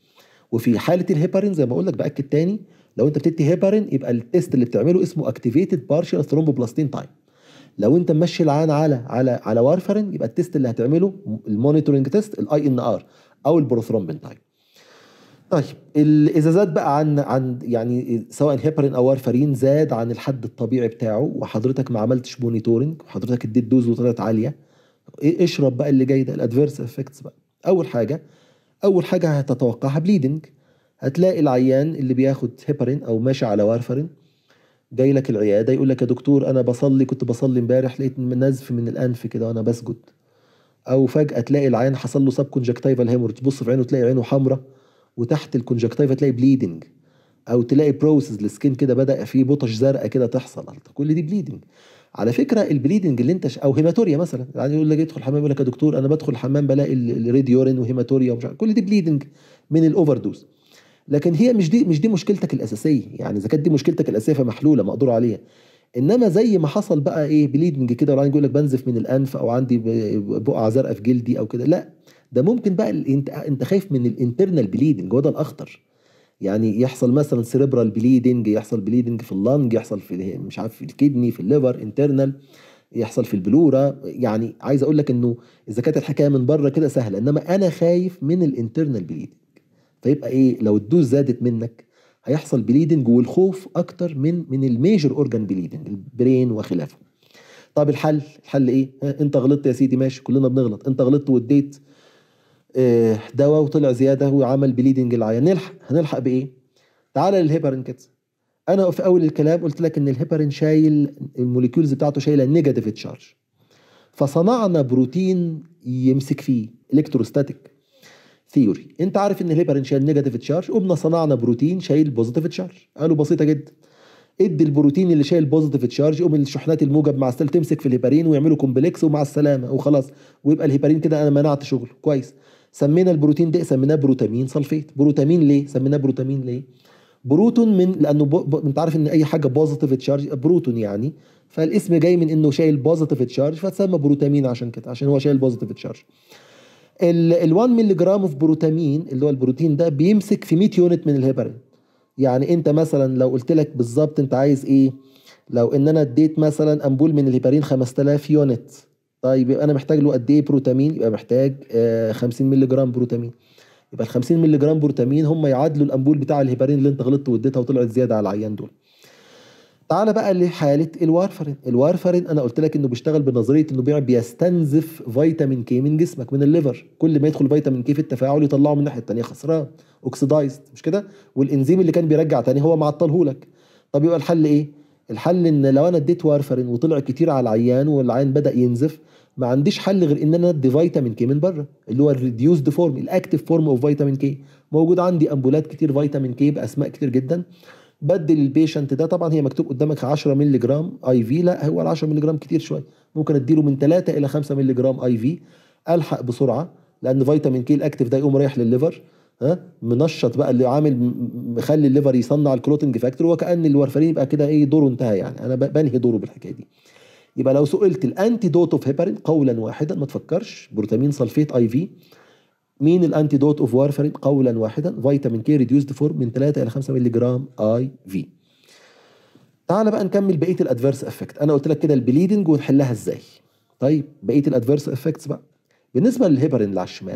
وفي حاله الهيبارين زي ما اقول لك باكد تاني لو انت بتدي هيبارين يبقى التيست اللي بتعمله اسمه اكتيفيتد بارشال ثرومبوبلاستين تايم لو انت ماشي العين على على على وارفرين يبقى التيست اللي هتعمله المونيتورنج تيست الاي ان ار او البروثرومبين تايم طيب اذا زاد بقى عن عن يعني سواء هيبرين او وارفرين زاد عن الحد الطبيعي بتاعه وحضرتك ما عملتش مونيتورنج وحضرتك اديت دوز وطلعت عاليه اشرب بقى اللي جاي ده الادفيرس افكتس بقى اول حاجه اول حاجه هتتوقعها بليدنج هتلاقي العيان اللي بياخد هيبرين او ماشي على وارفرين جاي لك العياده يقول لك يا دكتور انا بصلي كنت بصلي امبارح لقيت نزف من الانف كده وانا بسجد او فجاه تلاقي العيان حصل له سب كونجكتيفال هيموريج تبص في عينه تلاقي عينه حمراء وتحت الكونجكتيفا تلاقي بليدنج او تلاقي بروسس السكين كده بدا فيه بطش زرقاء كده تحصل كل دي بليدنج على فكره البليدنج اللي انت ش... او هيماتوريا مثلا يعني يقول لك يدخل الحمام يقول لك يا دكتور انا بدخل الحمام بلاقي الريد يورين وهيماتوريا ومش عارف كل دي بليدنج من الاوفر دوز لكن هي مش دي مش دي مشكلتك الاساسيه يعني اذا كانت دي مشكلتك الاساسيه فمحلوله مقدور عليها انما زي ما حصل بقى ايه بليدنج كده ولا يقول لك بنزف من الانف او عندي بقعه زرقاء في جلدي او كده لا ده ممكن بقى انت انت خايف من الانترنال بليدنج هو ده الاخطر يعني يحصل مثلا سيريبرال بليدنج يحصل بليدنج في اللنج يحصل في مش عارف في الكدني في الليفر انترنال يحصل في البلوره يعني عايز اقول لك انه اذا كانت الحكايه من بره كده سهله انما انا خايف من الانترنال بليدنج فيبقى ايه لو الدوز زادت منك هيحصل بليدنج والخوف اكتر من من الميجر اورجان بليدنج البرين وخلافه طب الحل الحل ايه انت غلطت يا سيدي ماشي كلنا بنغلط انت غلطت واديت اه دواء وطلع زياده وعمل بليدنج العيان نلحق هنلحق بايه تعالى للهيبرين كده انا في اول الكلام قلت لك ان الهيبرين شايل الموليكيولز بتاعته شايله نيجاتيف تشارج فصنعنا بروتين يمسك فيه الكتروستاتيك ثيوري انت عارف ان الهيبرين شايل نيجاتيف تشارج قمنا صنعنا بروتين شايل بوزيتيف تشارج قالوا بسيطه جدا ادي البروتين اللي شايل بوزيتيف تشارج يقوم الشحنات الموجب مع السيل تمسك في الهيبرين ويعملوا كومبلكس ومع السلامه وخلاص ويبقى الهيبرين كده انا منعت شغله كويس سمينا البروتين ده سميناه بروتامين سلفيت بروتامين ليه سميناه بروتامين ليه بروتون من لانه ب... ب... انت عارف ان اي حاجه بوزيتيف تشارج بروتون يعني فالاسم جاي من انه شايل بوزيتيف تشارج فتسمى بروتامين عشان كده عشان هو شايل بوزيتيف تشارج ال 1 مللي جرام اوف بروتامين اللي هو البروتين ده بيمسك في 100 يونت من الهيبرين يعني انت مثلا لو قلت لك بالظبط انت عايز ايه لو ان انا اديت مثلا امبول من الهيبرين 5000 يونت طيب يبقى انا محتاج له قد ايه بروتامين يبقى محتاج آه 50 مللي جرام بروتامين يبقى ال 50 مللي جرام بروتامين هم يعادلوا الامبول بتاع الهيبرين اللي انت غلطت واديتها وطلعت زياده على العيان دول تعالى بقى لحاله الوارفرين الوارفرين انا قلت لك انه بيشتغل بنظريه انه بيستنزف فيتامين كي من جسمك من الليفر كل ما يدخل فيتامين كي في التفاعل يطلعه من الناحيه الثانيه خسران اوكسيدايزد مش كده والانزيم اللي كان بيرجع تاني هو معطله لك طب يبقى الحل ايه الحل ان لو انا اديت وارفرين وطلع كتير على العيان والعيان بدا ينزف ما عنديش حل غير ان انا ادي فيتامين كي من بره اللي هو الريديوسد فورم الاكتيف فورم اوف فيتامين كي موجود عندي امبولات كتير فيتامين كي باسماء كتير جدا بدل البيشنت ده طبعا هي مكتوب قدامك 10 مللي جرام اي في لا هو ال 10 مللي جرام كتير شويه ممكن اديله من 3 الى 5 مللي جرام اي في الحق بسرعه لان فيتامين كي الاكتيف ده يقوم رايح للليفر ها منشط بقى اللي عامل مخلي الليفر يصنع الكلوتنج فاكتور وكان الورفرين يبقى كده ايه دوره انتهى يعني انا بنهي دوره بالحكايه دي يبقى لو سئلت الانتي دوت اوف هيبرين قولا واحدا ما تفكرش بروتامين سلفيت اي في مين الانتي دوت اوف وارفرين قولا واحدا فيتامين كي ريديوسد فورم من 3 الى 5 مللي جرام اي في تعال بقى نكمل بقيه الادفيرس افكت انا قلت لك كده البليدنج ونحلها ازاي طيب بقيه الادفيرس افكتس بقى بالنسبه للهيبرين اللي على الشمال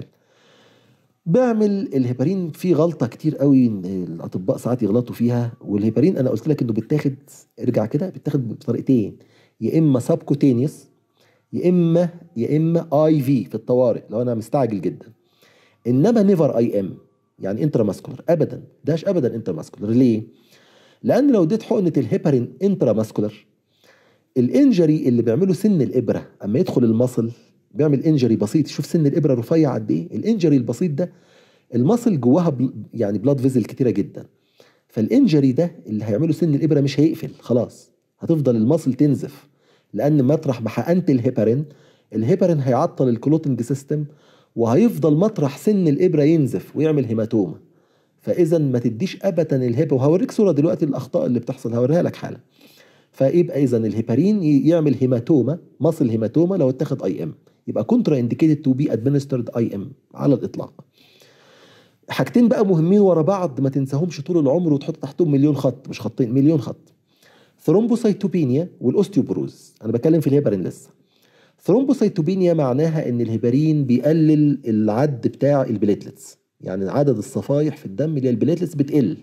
بعمل الهيبرين فيه غلطه كتير قوي ان الاطباء ساعات يغلطوا فيها والهيبرين انا قلت لك انه بيتاخد ارجع كده بيتاخد بطريقتين يا اما سبكوتينيوس يا اما يا اما اي في في الطوارئ لو انا مستعجل جدا انما نيفر اي ام يعني انترا ماسكولار ابدا داش ابدا انترا ماسكولار ليه؟ لان لو اديت حقنه الهيبرين انترا ماسكولار الانجري اللي بيعمله سن الابره اما يدخل المصل بيعمل انجري بسيط شوف سن الابره رفيع قد ايه الانجري البسيط ده المصل جواها بل يعني بلاد فيزل كتيره جدا فالانجري ده اللي هيعمله سن الابره مش هيقفل خلاص هتفضل المصل تنزف لان مطرح ما حقنت الهيبرين الهيبرين هيعطل الكلوتنج سيستم وهيفضل مطرح سن الابره ينزف ويعمل هيماتوما فاذا ما تديش ابدا الهيبا وهوريك صوره دلوقتي الاخطاء اللي بتحصل هوريها لك حالا فيبقى اذا الهيبارين يعمل هيماتوما مصل هيماتوما لو اتخذ اي ام يبقى كونترا انديكيتد تو بي ادمنسترد اي ام على الاطلاق حاجتين بقى مهمين ورا بعض ما تنساهمش طول العمر وتحط تحتهم مليون خط مش خطين مليون خط ثرومبوسايتوبينيا والاوستيوبروز انا بتكلم في الهيبرين لسه ثرومبوسايتوبينيا معناها ان الهيبرين بيقلل العد بتاع البليتلتس يعني عدد الصفائح في الدم اللي هي البليتلتس بتقل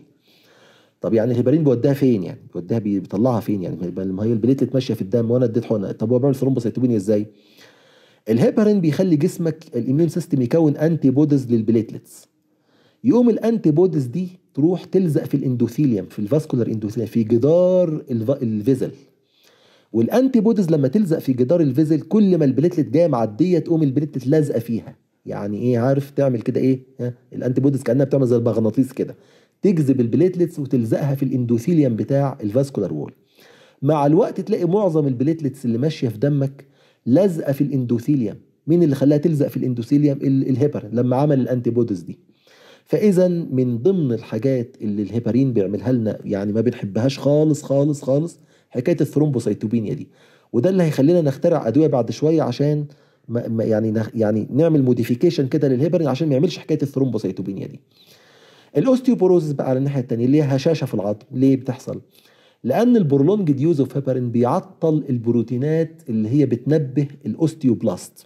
طب يعني الهيبرين بيوديها فين يعني بيوديها بيطلعها فين يعني ما هي البليتلت ماشيه في الدم وانا اديت حقنه طب هو بيعمل ثرومبوسايتوبينيا ازاي الهيبرين بيخلي جسمك الاميون سيستم يكون انتي بوديز للبليتلتس يقوم الانتي بوديز دي تروح تلزق في الاندوثيليوم في الفاسكولار اندوثيليوم في جدار الفيزل والانتي بوديز لما تلزق في جدار الفيزل كل ما البليتلت جايه معديه تقوم البليتلت لازقه فيها يعني ايه عارف تعمل كده ايه ها الانتي بوديز كانها بتعمل زي المغناطيس كده تجذب البليتلتس وتلزقها في الاندوثيليوم بتاع الفاسكولار وول مع الوقت تلاقي معظم البليتلتس اللي ماشيه في دمك لازقه في الاندوثيليوم مين اللي خلاها تلزق في الاندوثيليوم الهيبر لما عمل الانتي بوديز دي فاذا من ضمن الحاجات اللي الهيبرين بيعملها لنا يعني ما بنحبهاش خالص خالص خالص حكايه الثرومبوسيتوبينيا دي وده اللي هيخلينا نخترع ادويه بعد شويه عشان ما يعني يعني نعمل موديفيكيشن كده للهيبرين عشان ما يعملش حكايه الثرومبوسيتوبينيا دي الاوستيوبوروزس بقى على الناحيه الثانيه اللي هي هشاشه في العظم ليه بتحصل لان البرولونج يوز اوف هيبرين بيعطل البروتينات اللي هي بتنبه الاوستيوبلاست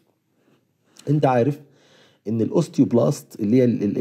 انت عارف ان الاوستيوبلاست اللي هي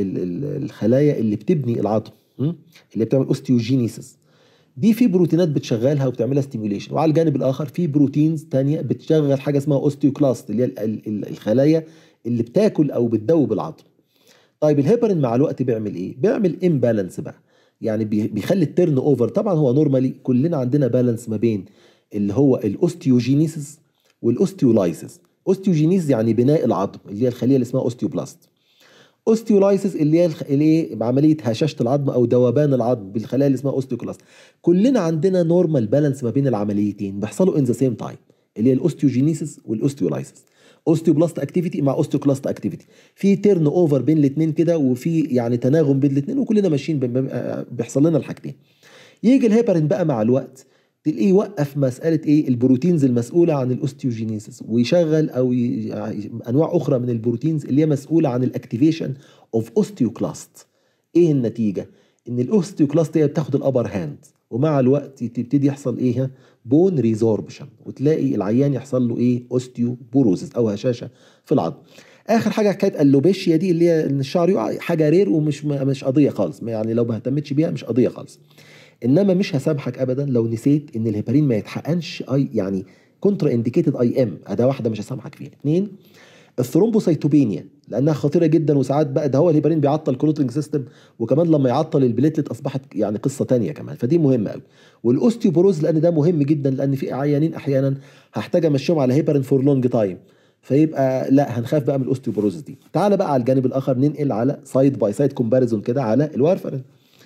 الخلايا اللي بتبني العظم اللي بتعمل اوستيوجينيسيس دي في بروتينات بتشغلها وبتعملها ستيميوليشن وعلى الجانب الاخر في بروتينز تانية بتشغل حاجه اسمها اوستيوكلاست اللي هي الخلايا اللي بتاكل او بتدوب العظم طيب الهيبرين مع الوقت بيعمل ايه بيعمل امبالانس بقى يعني بيخلي التيرن اوفر طبعا هو نورمالي كلنا عندنا بالانس ما بين اللي هو الاوستيوجينيسيس والاوستيولايسيس اوستيوجينيز يعني بناء العظم اللي هي الخليه اللي اسمها اوستيوبلاست اوستيولايسيس اللي هي الايه عمليه هشاشه العظم او ذوبان العظم بالخلايا اللي اسمها اوستيوكلاست كلنا عندنا نورمال بالانس ما بين العمليتين بيحصلوا ان ذا سيم تايم اللي هي الاوستيوجينيسيس والاوستيولايسيس اوستيوبلاست اكتيفيتي مع اوستيوكلاست اكتيفيتي في تيرن اوفر بين الاثنين كده وفي يعني تناغم بين الاثنين وكلنا ماشيين بيحصل لنا الحاجتين يجي الهيبرين بقى مع الوقت تلاقيه يوقف مساله ايه البروتينز المسؤوله عن الاوستيوجينيسيس ويشغل او ي... انواع اخرى من البروتينز اللي هي مسؤوله عن الاكتيفيشن اوف اوستيوكلاست ايه النتيجه ان الاوستيوكلاست هي بتاخد الابر هاند ومع الوقت تبتدي يحصل ايه بون ريزوربشن وتلاقي العيان يحصل له ايه اوستيوبوروزس او هشاشه في العظم اخر حاجه حكايه اللوبيشيا دي اللي هي ان الشعر يقع حاجه رير ومش مش قضيه خالص يعني لو ما اهتمتش بيها مش قضيه خالص انما مش هسامحك ابدا لو نسيت ان الهيبارين ما يتحقنش اي يعني كونترا انديكيتد اي ام اداه واحده مش هسامحك فيها اثنين الثرومبوسيتوبينيا لانها خطيره جدا وساعات بقى ده هو الهيبارين بيعطل كلوتنج سيستم وكمان لما يعطل البليتلت اصبحت يعني قصه تانية كمان فدي مهمه قوي والاوستيوبروز لان ده مهم جدا لان في عيانين احيانا هحتاج امشيهم على هيبارين فور لونج تايم فيبقى لا هنخاف بقى من الاوستيوبروز دي تعال بقى على الجانب الاخر ننقل على سايد باي سايد كومباريزون كده على الوارفرين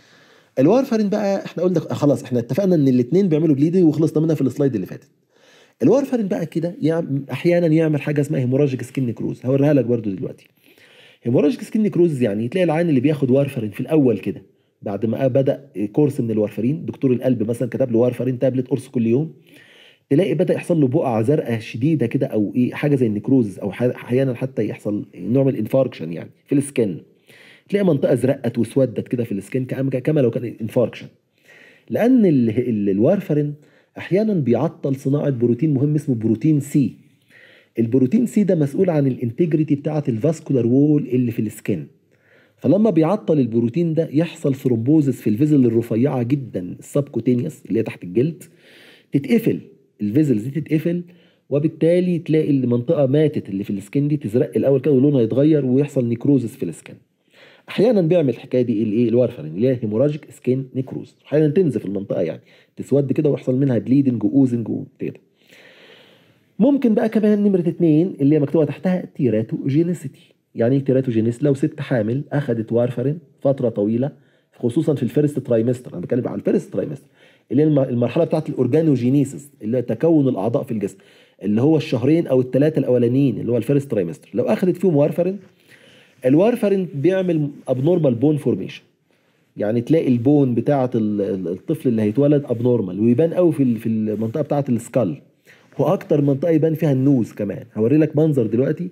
الوارفرين بقى احنا قلنا خلاص احنا اتفقنا ان الاثنين بيعملوا بليدنج وخلصنا منها في السلايد اللي فاتت الوارفرين بقى كده يعني احيانا يعمل حاجه اسمها هيموراجيك سكين كروز هوريها لك برده دلوقتي هيموراجيك سكين كروز يعني تلاقي العين اللي بياخد وارفرين في الاول كده بعد ما بدا كورس من الوارفرين دكتور القلب مثلا كتب له وارفرين تابلت قرص كل يوم تلاقي بدا يحصل له بقعه زرقاء شديده كده او ايه حاجه زي النكروز او احيانا حتى يحصل نوع من الانفاركشن يعني في السكن تلاقي منطقه زرقت واسودت كده في السكين كما لو كان انفاركشن لان الوارفرين احيانا بيعطل صناعه بروتين مهم اسمه بروتين سي البروتين سي ده مسؤول عن الانتجريتي بتاعه الفاسكولار وول اللي في السكين فلما بيعطل البروتين ده يحصل ثرومبوزس في الفيزل الرفيعه جدا السبكوتينيوس اللي هي تحت الجلد تتقفل الفيزلز دي تتقفل وبالتالي تلاقي المنطقه ماتت اللي في السكين دي تزرق الاول كده ولونها يتغير ويحصل نيكروزس في السكين احيانا بيعمل الحكايه دي الايه الوارفرين اللي هي هيموراجيك سكين نيكروز احيانا تنزف المنطقه يعني تسود كده ويحصل منها بليدنج واوزنج وكده ممكن بقى كمان نمره اثنين اللي هي مكتوبه تحتها تيراتوجينيسيتي يعني ايه تيراتوجينيس لو ست حامل اخذت وارفرين فتره طويله خصوصا في الفيرست ترايمستر انا بتكلم على الفيرست ترايمستر اللي هي المرحله بتاعت الاورجانوجينيسيس اللي هي تكون الاعضاء في الجسم اللي هو الشهرين او الثلاثه الاولانيين اللي هو الفيرست ترايمستر لو اخذت فيهم وارفرين الوارفرين بيعمل ابنورمال بون فورميشن يعني تلاقي البون بتاعه الطفل اللي هيتولد ابنورمال ويبان قوي في في المنطقه بتاعه السكال واكتر منطقه يبان فيها النوز كمان هوري لك منظر دلوقتي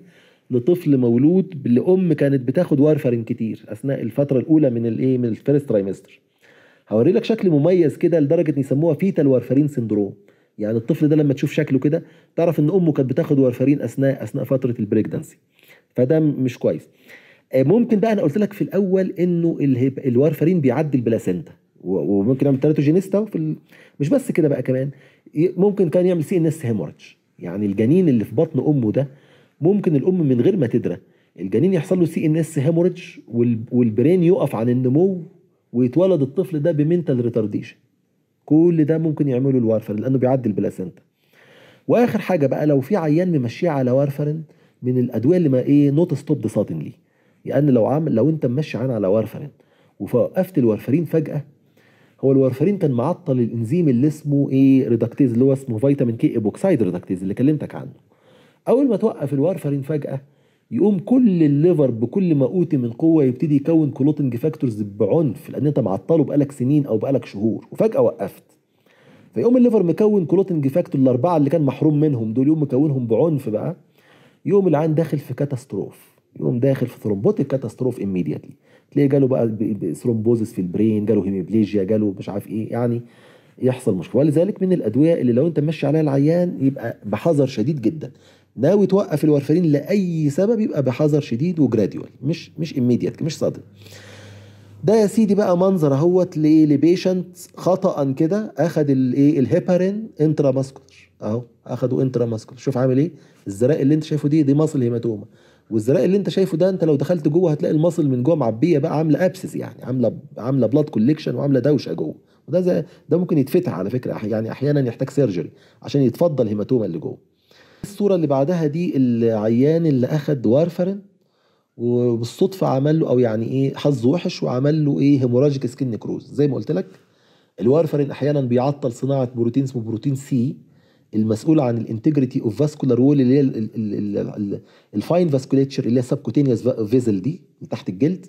لطفل مولود لام كانت بتاخد وارفرين كتير اثناء الفتره الاولى من الايه من الفيرست ترايمستر هوري لك شكل مميز كده لدرجه ان يسموها فيتال وارفرين سندروم يعني الطفل ده لما تشوف شكله كده تعرف ان امه كانت بتاخد وارفرين اثناء اثناء فتره البريجنانسي فده مش كويس آه، ممكن بقى انا قلت لك في الاول انه الهيب- الوارفرين بيعدي البلاسينتا و- وممكن يعمل تيراتوجينيستا وفي ال... مش بس كده بقى كمان ي- ممكن كان يعمل سي ان اس هيموريدج يعني الجنين اللي في بطن امه ده ممكن الام من غير ما تدرى الجنين يحصل له سي ان اس هيموريدج والبرين يقف عن النمو ويتولد الطفل ده بمنتال ريتارديشن كل ده ممكن يعمله الوارفرين لانه بيعدي البلاسينتا واخر حاجه بقى لو في عيان ممشيه على وارفرين من الادويه اللي ما ايه نوت ستوب سادنلي لان لو عامل لو انت ماشي عين على وارفرين ووقفت الوارفرين فجاه هو الوارفرين كان معطل الانزيم اللي اسمه ايه ريدكتيز اللي هو اسمه فيتامين كي ايبوكسايد ريدكتيز اللي كلمتك عنه اول ما توقف الوارفرين فجاه يقوم كل الليفر بكل ما اوتي من قوه يبتدي يكون كلوتنج فاكتورز بعنف لان انت معطله بقالك سنين او بقالك شهور وفجاه وقفت فيقوم الليفر مكون كلوتنج فاكتور الاربعه اللي كان محروم منهم دول يقوم مكونهم بعنف بقى يقوم العين داخل في كاتاستروف يقوم داخل في ثرومبوتيك كاتاستروف immediately تلاقيه جاله بقى ثرومبوزس في البرين جاله هيميبليجيا جاله مش عارف ايه يعني يحصل مشكله ولذلك من الادويه اللي لو انت ماشي عليها العيان يبقى بحذر شديد جدا ناوي توقف الورفرين لاي سبب يبقى بحذر شديد وجراديوال مش مش immediate مش صادم ده يا سيدي بقى منظر اهوت ل- لبيشنت خطا كده اخد الايه الهيبارين انترا ماسكولار اهو اخده انترا ماسكولار شوف عامل ايه الزرق اللي انت شايفه دي دي مصل هيماتوما والزرق اللي انت شايفه ده انت لو دخلت جوه هتلاقي المصل من جوه معبيه بقى عامله ابسس يعني عامله عامله بلاد كوليكشن وعامله دوشه جوه وده زي ده ممكن يتفتح على فكره أح- يعني احيانا يحتاج سيرجري عشان يتفضل الهيماتوما اللي جوه الصوره اللي بعدها دي العيان اللي اخد وارفرين وبالصدفه عمل له او يعني ايه حظه وحش وعمل له ايه هيموراجيك سكين نكروز زي ما قلت لك الوارفرين احيانا بيعطل صناعه بروتين اسمه بروتين سي المسؤول عن الانتجريتي اوف فاسكولار وول اللي هي ال- ال- ال- ال- الفاين فاسكوليتشر اللي هي سبكوتينيوس فيزل دي اللي تحت الجلد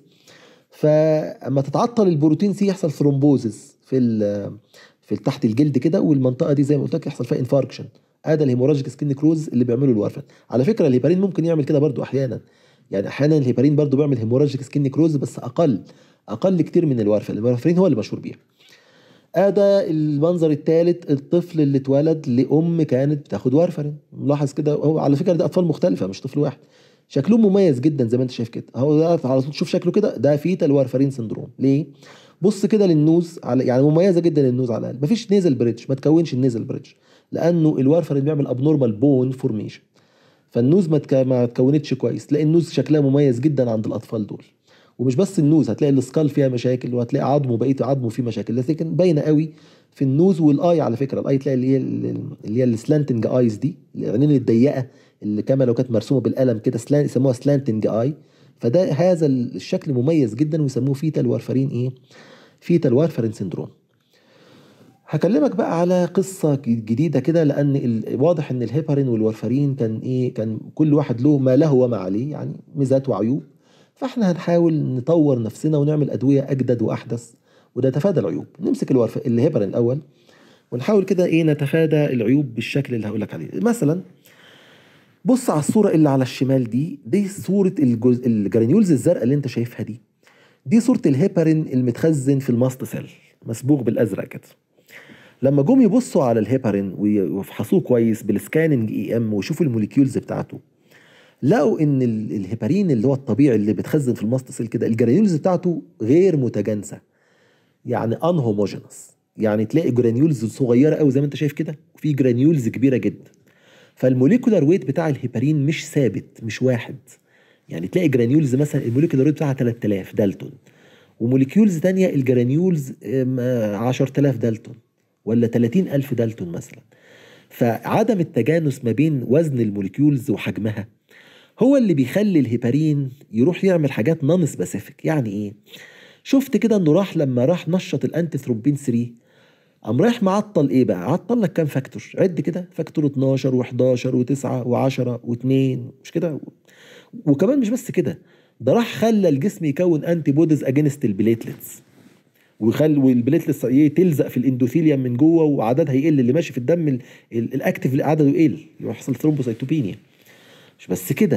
فاما تتعطل البروتين سي يحصل ثرومبوزس في ال في تحت الجلد كده والمنطقه دي زي ما قلت لك يحصل فيها انفاركشن هذا الهيموراجيك سكين كروز اللي بيعمله الوارفرين على فكره الهيبارين ممكن يعمل كده برضو احيانا يعني احيانا الهيبارين برضو بيعمل هيموراجيك سكين كروز بس اقل اقل كتير من الوارفرين الوارفرين هو اللي مشهور بيها ادى المنظر الثالث الطفل اللي اتولد لام كانت بتاخد وارفرين ملاحظ كده هو على فكره ده اطفال مختلفه مش طفل واحد شكلهم مميز جدا زي ما انت شايف كده هو ده على طول تشوف شكله كده ده فيتال وارفرين سندروم ليه بص كده للنوز على يعني مميزه جدا النوز على الاقل مفيش نيزل بريدج ما تكونش النيزل بريدج لانه الوارفرين بيعمل ابنورمال بون فورميشن فالنوز ما تك- ما اتكونتش كويس تلاقي النوز شكلها مميز جدا عند الاطفال دول ومش بس النوز هتلاقي السكال فيها مشاكل وهتلاقي عظمه بقيه عظمه فيه مشاكل لكن باينه قوي في النوز والاي على فكره الاي تلاقي اللي هي اللي هي السلانتنج ايز دي العينين الضيقه اللي كما لو كانت مرسومه بالقلم كده سلان يسموها سلانتنج اي فده هذا الشكل مميز جدا ويسموه فيتال وارفرين ايه فيتال وارفرين سندروم هكلمك بقى على قصة جديدة كده لأن ال- واضح إن الهيبارين والورفرين كان إيه كان كل واحد له ما له وما عليه يعني ميزات وعيوب فإحنا هنحاول نطور نفسنا ونعمل أدوية أجدد وأحدث ونتفادى العيوب نمسك الورف... الهيبارين الأول ونحاول كده إيه نتفادى العيوب بالشكل اللي هقول لك عليه مثلا بص على الصورة اللي على الشمال دي دي صورة الجزء الجرانيولز الزرقاء اللي أنت شايفها دي دي صورة الهيبارين المتخزن في الماست سيل مسبوغ بالأزرق كده لما جم يبصوا على الهيبارين ويفحصوه كويس بالسكاننج اي ام ويشوفوا الموليكيولز بتاعته لقوا ان ال- الهيبارين اللي هو الطبيعي اللي بيتخزن في الماست سيل كده الجرانيولز بتاعته غير متجانسه يعني ان هوموجينس يعني تلاقي جرانيولز صغيره قوي زي ما انت شايف كده وفي جرانيولز كبيره جدا فالموليكولار ويت بتاع الهيبارين مش ثابت مش واحد يعني تلاقي جرانيولز مثلا الموليكولار ويت بتاعها 3000 دالتون وموليكيولز تانية الجرانيولز ام، آه، 10000 دالتون ولا 30000 دالتون مثلا فعدم التجانس ما بين وزن الموليكيولز وحجمها هو اللي بيخلي الهيبارين يروح يعمل حاجات نون سبيسيفيك يعني ايه شفت كده انه راح لما راح نشط الانتي ثرومبين 3 قام رايح معطل ايه بقى عطل لك كام فاكتور عد كده فاكتور 12 و11 و9 و10 و2 مش كده وكمان مش بس كده ده راح خلى الجسم يكون انتي بوديز اجينست البليتلتس ويخلي والبليتلتس ايه تلزق في الاندوثيليوم من جوه وعددها يقل اللي ماشي في الدم ال- ال- الاكتف اللي عدده يقل يحصل ثرومبوسيتوبينيا مش بس كده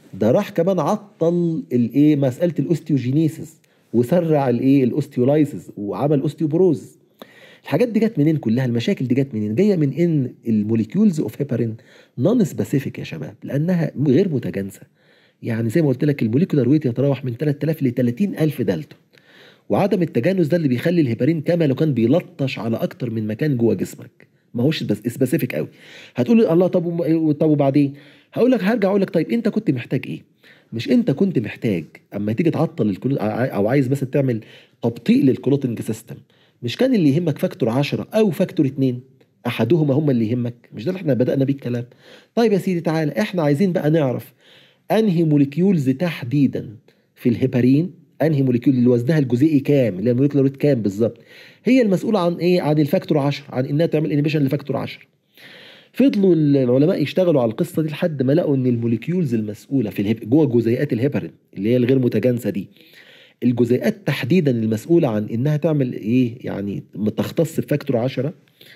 ده راح كمان عطل الايه مساله الاوستيوجينيسيس وسرع الايه الاوستيولايسيس وعمل اوستيوبروز الحاجات دي جت منين كلها المشاكل دي جت منين جايه من ان الموليكيولز اوف هيبارين نون سبيسيفيك يا شباب لانها غير متجانسه يعني زي ما قلت لك الموليكولار ويت يتراوح من 3000 ل 30000 دالتون وعدم التجانس ده اللي بيخلي الهيبارين كما لو كان بيلطش على اكتر من مكان جوه جسمك ما هوش بس سبيسيفيك قوي هتقول لي الله طب طب وبعدين هقول لك هرجع اقول لك طيب انت كنت محتاج ايه مش انت كنت محتاج اما تيجي تعطل الكلو او عايز بس تعمل تبطيء للكلوتنج سيستم مش كان اللي يهمك فاكتور 10 او فاكتور 2 احدهما هما اللي يهمك مش ده اللي احنا بدانا بيه الكلام طيب يا سيدي تعالى احنا عايزين بقى نعرف انهي موليكيولز تحديدا في الهيبارين انهي موليكيول اللي وزنها الجزيئي كام اللي هي الموليكيولار ويت كام بالظبط هي المسؤوله عن ايه عن الفاكتور 10 عن انها تعمل انيبيشن لفاكتور 10 فضلوا العلماء يشتغلوا على القصه دي لحد ما لقوا ان الموليكيولز المسؤوله في الهيب جوه جزيئات الهيبارين اللي هي الغير متجانسه دي الجزيئات تحديدا المسؤوله عن انها تعمل ايه يعني تختص بفاكتور 10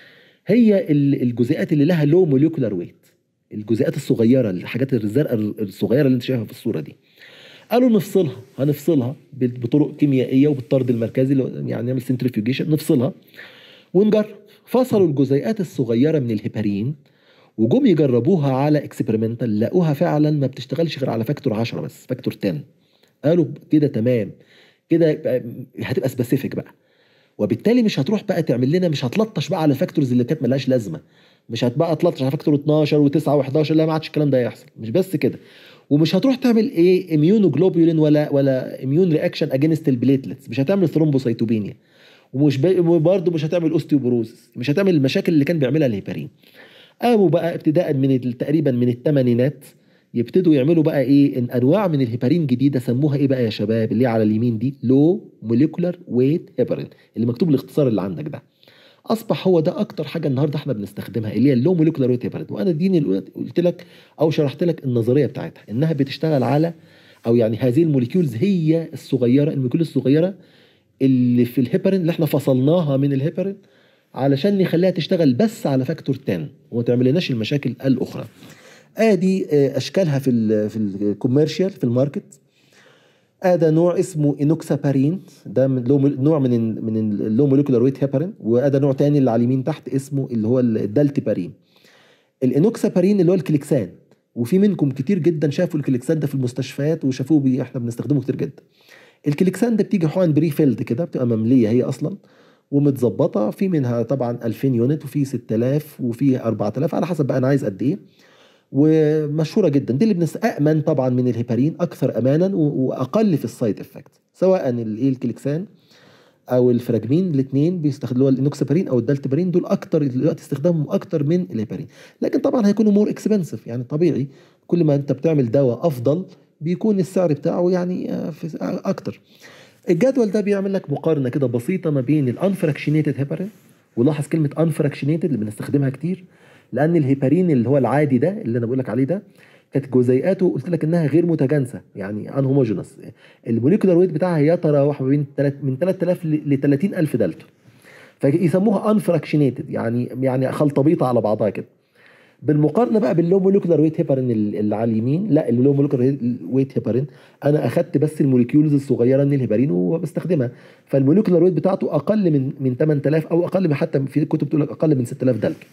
هي الجزيئات اللي لها لو موليكولار ويت الجزيئات الصغيره الحاجات الزرقاء الصغيره اللي انت شايفها في الصوره دي قالوا نفصلها هنفصلها بطرق كيميائيه وبالطرد المركزي يعني نعمل سنترفيوجيشن نفصلها ونجرب فصلوا الجزيئات الصغيره من الهيبارين وجم يجربوها على اكسبيرمنتال لقوها فعلا ما بتشتغلش غير على فاكتور 10 بس فاكتور 10 قالوا كده تمام كده هتبقى سبيسيفيك بقى وبالتالي مش هتروح بقى تعمل لنا مش هتلطش بقى على الفاكتورز اللي كانت ملهاش لازمه مش هتبقى تلطش على فاكتور 12 و9 و11 لا ما عادش الكلام ده هيحصل مش بس كده ومش هتروح تعمل ايه اميونوجلوبولين ولا ولا اميون رياكشن اجينست البليتلتس مش هتعمل ثرومبوسيتوبينيا ومش برضه مش هتعمل اوستيوبروزس مش هتعمل المشاكل اللي كان بيعملها الهيبارين قاموا بقى ابتداء من تقريبا من الثمانينات يبتدوا يعملوا بقى ايه إن انواع من الهيبارين جديده سموها ايه بقى يا شباب اللي على اليمين دي لو موليكولار ويت هيبارين اللي مكتوب الاختصار اللي عندك ده اصبح هو ده اكتر حاجه النهارده احنا بنستخدمها اللي هي اللو موليكولار ويت هيبارين وانا اديني قلت لك او شرحت لك النظريه بتاعتها انها بتشتغل على او يعني هذه الموليكيولز هي الصغيره الموليكيول الصغيره اللي في الهيبارين اللي احنا فصلناها من الهيبارين علشان نخليها تشتغل بس على فاكتور 10 وما تعملناش المشاكل الاخرى ادي آه، اشكالها في ال في الكوميرشال في الماركت ادى نوع اسمه انوكسابارين ده من نوع من من اللو موليكولار ويت هيبارين وادى نوع تاني اللي على اليمين تحت اسمه اللي هو الدالتيبارين الانوكسابارين اللي هو الكليكسان وفي منكم كتير جدا شافوا الكليكسان ده في المستشفيات وشافوه بي احنا بنستخدمه كتير جدا الكليكسان ده بتيجي حقن بري فيلد كده بتبقى ممليه هي اصلا ومتظبطه في منها طبعا 2000 يونت وفي 6000 وفي 4000 على حسب بقى انا عايز قد ايه ومشهوره جدا دي اللي بنس امن طبعا من الهيبارين اكثر امانا واقل في السايد افكت سواء الايه الكليكسان او الفراجمين الاثنين بيستخدموا الانوكسابارين او الدالتبارين دول اكتر دلوقتي استخدامهم اكتر من الهيبارين لكن طبعا هيكونوا مور اكسبنسيف يعني طبيعي كل ما انت بتعمل دواء افضل بيكون السعر بتاعه يعني آه، اكتر الجدول ده بيعمل لك مقارنه كده بسيطه ما بين الانفراكشنيتد هيبارين ولاحظ كلمه انفراكشنيتد اللي بنستخدمها كتير لان الهيبارين اللي هو العادي ده اللي انا بقول لك عليه ده كانت جزيئاته قلت لك انها غير متجانسه يعني ان هوموجينس الموليكولار ويت بتاعها يتراوح ما بين من 3000 ل 30000 دلتا فيسموها انفراكشنيتد يعني يعني خلطبيطه على بعضها كده بالمقارنه بقى باللو موليكولار ويت هيبارين اللي على اليمين لا اللو موليكولار ويت هيبارين انا اخدت بس الموليكيولز الصغيره من الهيبارين وبستخدمها فالموليكولار ويت بتاعته اقل من من 8000 او اقل من حتى في كتب بتقول لك اقل من 6000 دلتا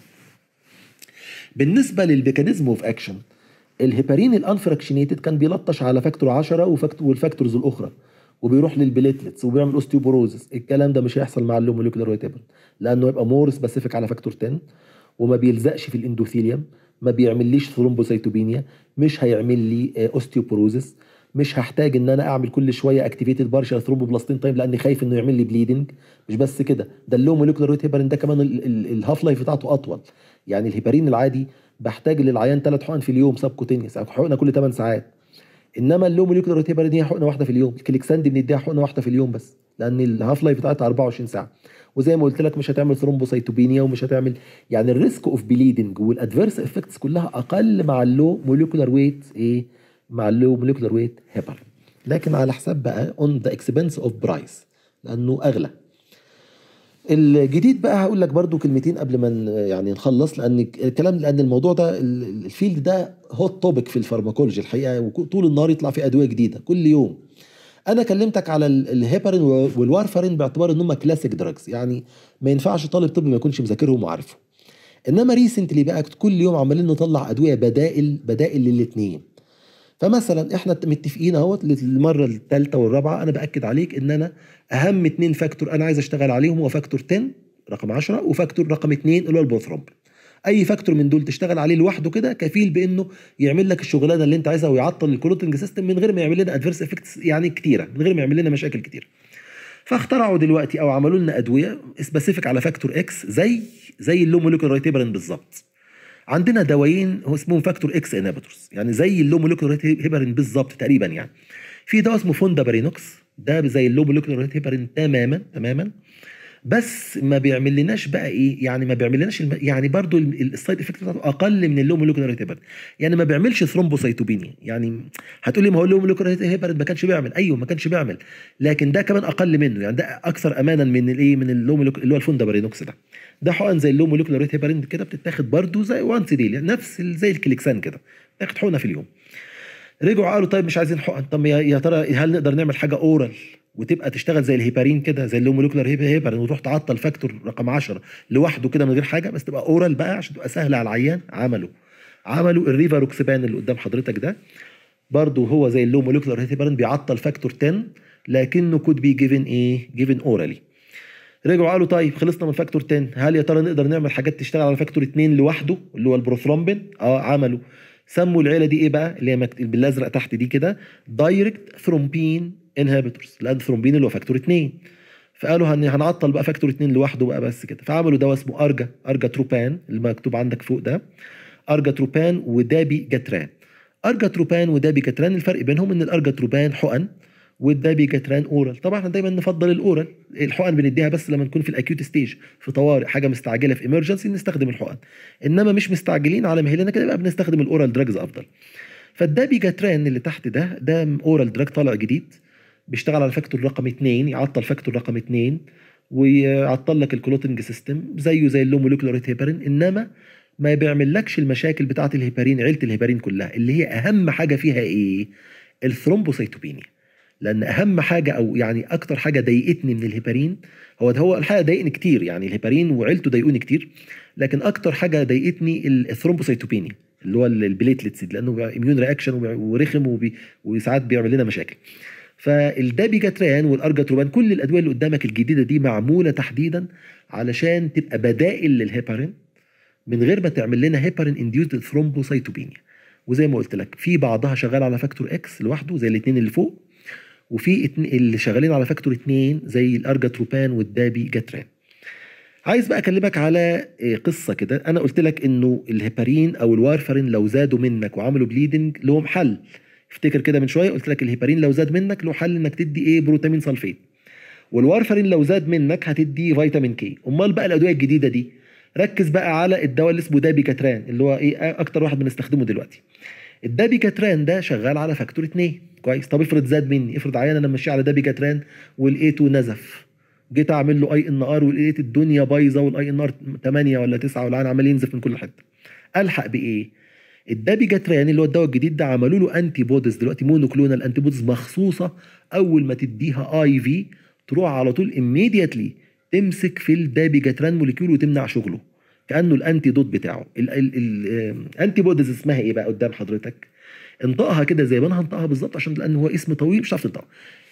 بالنسبه للميكانيزم اوف اكشن الهيبارين الانفراكشنيتد كان بيلطش على فاكتور 10 وفاكتور والفاكتورز الاخرى وبيروح للبليتلتس وبيعمل اوستيوبروزس الكلام ده مش هيحصل مع اللو موليكولار ويت لانه يبقى مور سبيسيفيك على فاكتور 10 وما بيلزقش في الاندوثيليوم ما بيعمليش ثرومبوسيتوبينيا مش هيعمل لي اوستيوبروزس مش هحتاج ان انا اعمل كل شويه اكتيفيتد بارشال ثرومبوبلاستين تايم لاني خايف انه يعمل لي بليدنج مش بس كده ده اللو موليكولار ويت هيبرين ده كمان الهاف لايف بتاعته اطول يعني الهيبارين العادي بحتاج للعيان ثلاث حقن في اليوم سبكوتينيوس حقنه كل 8 ساعات انما اللو موليكولار ويت هيبرين هي حقنه واحده في اليوم الكليكساند بنديها حقنه واحده في اليوم بس لان الهاف لايف بتاعتها 24 ساعه وزي ما قلت لك مش هتعمل ثرومبوسيتوبينيا ومش هتعمل يعني الريسك اوف بليدنج والادفيرس افكتس كلها اقل مع اللو موليكولار ويت ايه مع اللو موليكولار ويت هيبر لكن على حساب بقى اون ذا اكسبنس اوف برايس لانه اغلى الجديد بقى هقول لك برضو كلمتين قبل ما ن- يعني نخلص لان الكلام لان الموضوع ده ال- الفيلد ده هوت توبيك في الفارماكولوجي الحقيقه وطول النهار يطلع فيه ادويه جديده كل يوم انا كلمتك على ال- الهيبارين والوارفارين باعتبار ان هم كلاسيك دراجز يعني ما ينفعش طالب طب ما يكونش مذاكرهم وعارفهم انما ريسنتلي بقى كل يوم عمالين نطلع ادويه بدائل بدائل للاثنين فمثلا احنا متفقين اهوت للمره الثالثه والرابعه انا باكد عليك ان انا اهم اتنين فاكتور انا عايز اشتغل عليهم هو فاكتور 10 رقم 10 وفاكتور رقم 2 اللي هو البوثرومب اي فاكتور من دول تشتغل عليه لوحده كده كفيل بانه يعمل لك الشغلانه اللي انت عايزها ويعطل الكلوتنج سيستم من غير ما يعمل لنا ادفيرس افكتس يعني كتيره من غير ما يعمل لنا مشاكل كتير فاخترعوا دلوقتي او عملوا لنا ادويه سبيسيفيك على فاكتور اكس زي زي اللو موليكولار هيبرين بالظبط عندنا دوايين هو اسمهم فاكتور اكس انابيتورز يعني زي اللو موليكولار هيبرين بالظبط تقريبا يعني في دواء اسمه فوندا بارينوكس ده زي اللو موليكولار هيبرين تماما تماما بس ما بيعمل لناش بقى ايه يعني ما بيعمل لناش الم... يعني برضو ال- السايد افكت بتاعته اقل من اللو موليكولار هيبرين يعني ما بيعملش ثرومبوسايتوبينيا يعني هتقول لي ما هو اللو موليكولار هيبرين ما كانش بيعمل ايوه ما كانش بيعمل لكن ده كمان اقل منه يعني ده اكثر امانا من الايه من اللو موليك- اللي هو الفوندا بارينوكس ده ده حقن زي اللو موليكولار هيبرين كده بتتاخد برضو زي وانس ديل يعني نفس ال- زي الكليكسان كده تاخد حقنه في اليوم رجعوا قالوا طيب مش عايزين حقن طب يا يا ترى هل نقدر نعمل حاجه اورال وتبقى تشتغل زي الهيبارين كده زي اللو موليكولار هيبرين وتروح تعطل فاكتور رقم 10 لوحده كده من غير حاجه بس تبقى اورال بقى عشان تبقى سهله على العيان عملوا عملوا الريفاروكسبان اللي قدام حضرتك ده برضه هو زي اللو موليكولار هيبرين بيعطل فاكتور 10 لكنه كود بي جيفن ايه جيفن اورالي رجعوا قالوا طيب خلصنا من فاكتور 10 هل يا ترى نقدر نعمل حاجات تشتغل على فاكتور 2 لوحده اللي هو البروثرومبين اه عملوا سموا العيله دي ايه بقى اللي هي مكت... بالازرق تحت دي كده دايركت ثرومبين انهبيتورز لان ثرومبين اللي هو فاكتور 2 فقالوا هن... هنعطل بقى فاكتور 2 لوحده بقى بس كده فعملوا دواء اسمه ارجا ارجا تروبان اللي مكتوب عندك فوق ده ارجا تروبان ودابي جاتران ارجا تروبان ودابي جاتران الفرق بينهم ان الارجا تروبان حقن والدابي جاتران اورال طبعا احنا دايما نفضل الاورال الحقن بنديها بس لما نكون في الاكيوت ستيج في طوارئ حاجه مستعجله في ايمرجنسي نستخدم الحقن انما مش مستعجلين على مهلنا كده يبقى بنستخدم الاورال دراجز افضل فالدابي جاتران اللي تحت ده ده اورال دراج طالع جديد بيشتغل على فاكتور رقم 2 يعطل فاكتور رقم 2 ويعطل لك الكلوتنج سيستم زيه زي اللو موليكولار هيبرين انما ما بيعملكش المشاكل بتاعه الهيبارين عيله الهيبارين كلها اللي هي اهم حاجه فيها ايه الثرومبوسيتوبينيا لان اهم حاجه او يعني اكتر حاجه ضايقتني من الهيبارين هو ده هو الحقيقه ضايقني كتير يعني الهيبارين وعيلته ضايقوني كتير لكن اكتر حاجه ضايقتني الثرومبوسيتوبينيا اللي هو البليتلتس لانه اميون رياكشن ورخم وبي وساعات بيعمل لنا مشاكل فالدابيجاتران والارجاتروبان كل الادويه اللي قدامك الجديده دي معموله تحديدا علشان تبقى بدائل للهيبارين من غير ما تعمل لنا هيبارين انديوزد ثرومبوسيتوبينيا وزي ما قلت لك في بعضها شغال على فاكتور اكس لوحده زي الاثنين اللي فوق وفي اتن... اللي شغالين على فاكتور 2 زي الارجاتروبان والدابي جاتران عايز بقى اكلمك على إيه، قصه كده انا قلت لك انه الهيبارين او الوارفرين لو زادوا منك وعملوا بليدنج لهم حل افتكر كده من شويه قلت لك الهيبارين لو زاد منك له حل انك تدي ايه بروتامين سلفيت والوارفرين لو زاد منك هتدي فيتامين كي امال بقى الادويه الجديده دي ركز بقى على الدواء اللي اسمه دابي كاتران اللي هو ايه اكتر واحد بنستخدمه دلوقتي الدابي كاتران ده شغال على فاكتور 2 كويس طب افرض زاد مني افرض عيان انا ماشي على دابي كاتران والايتو نزف جيت اعمل له اي ان ار ولقيت الدنيا بايظه والاي ان ار 8 ولا 9 والعيان عمال ينزف من كل حته الحق بايه الدابي جاتران اللي هو الدواء الجديد ده عملوا له انتي بوديز دلوقتي مونوكلونال انتي بوديز مخصوصه اول ما تديها اي في تروح على طول immediately تمسك في الدابي جاتران موليكيول وتمنع شغله كانه الانتي دوت بتاعه الانتي بوديز اسمها ايه بقى قدام حضرتك انطقها كده زي ما انا هنطقها بالظبط عشان لان هو اسم طويل مش هتعرف تنطقه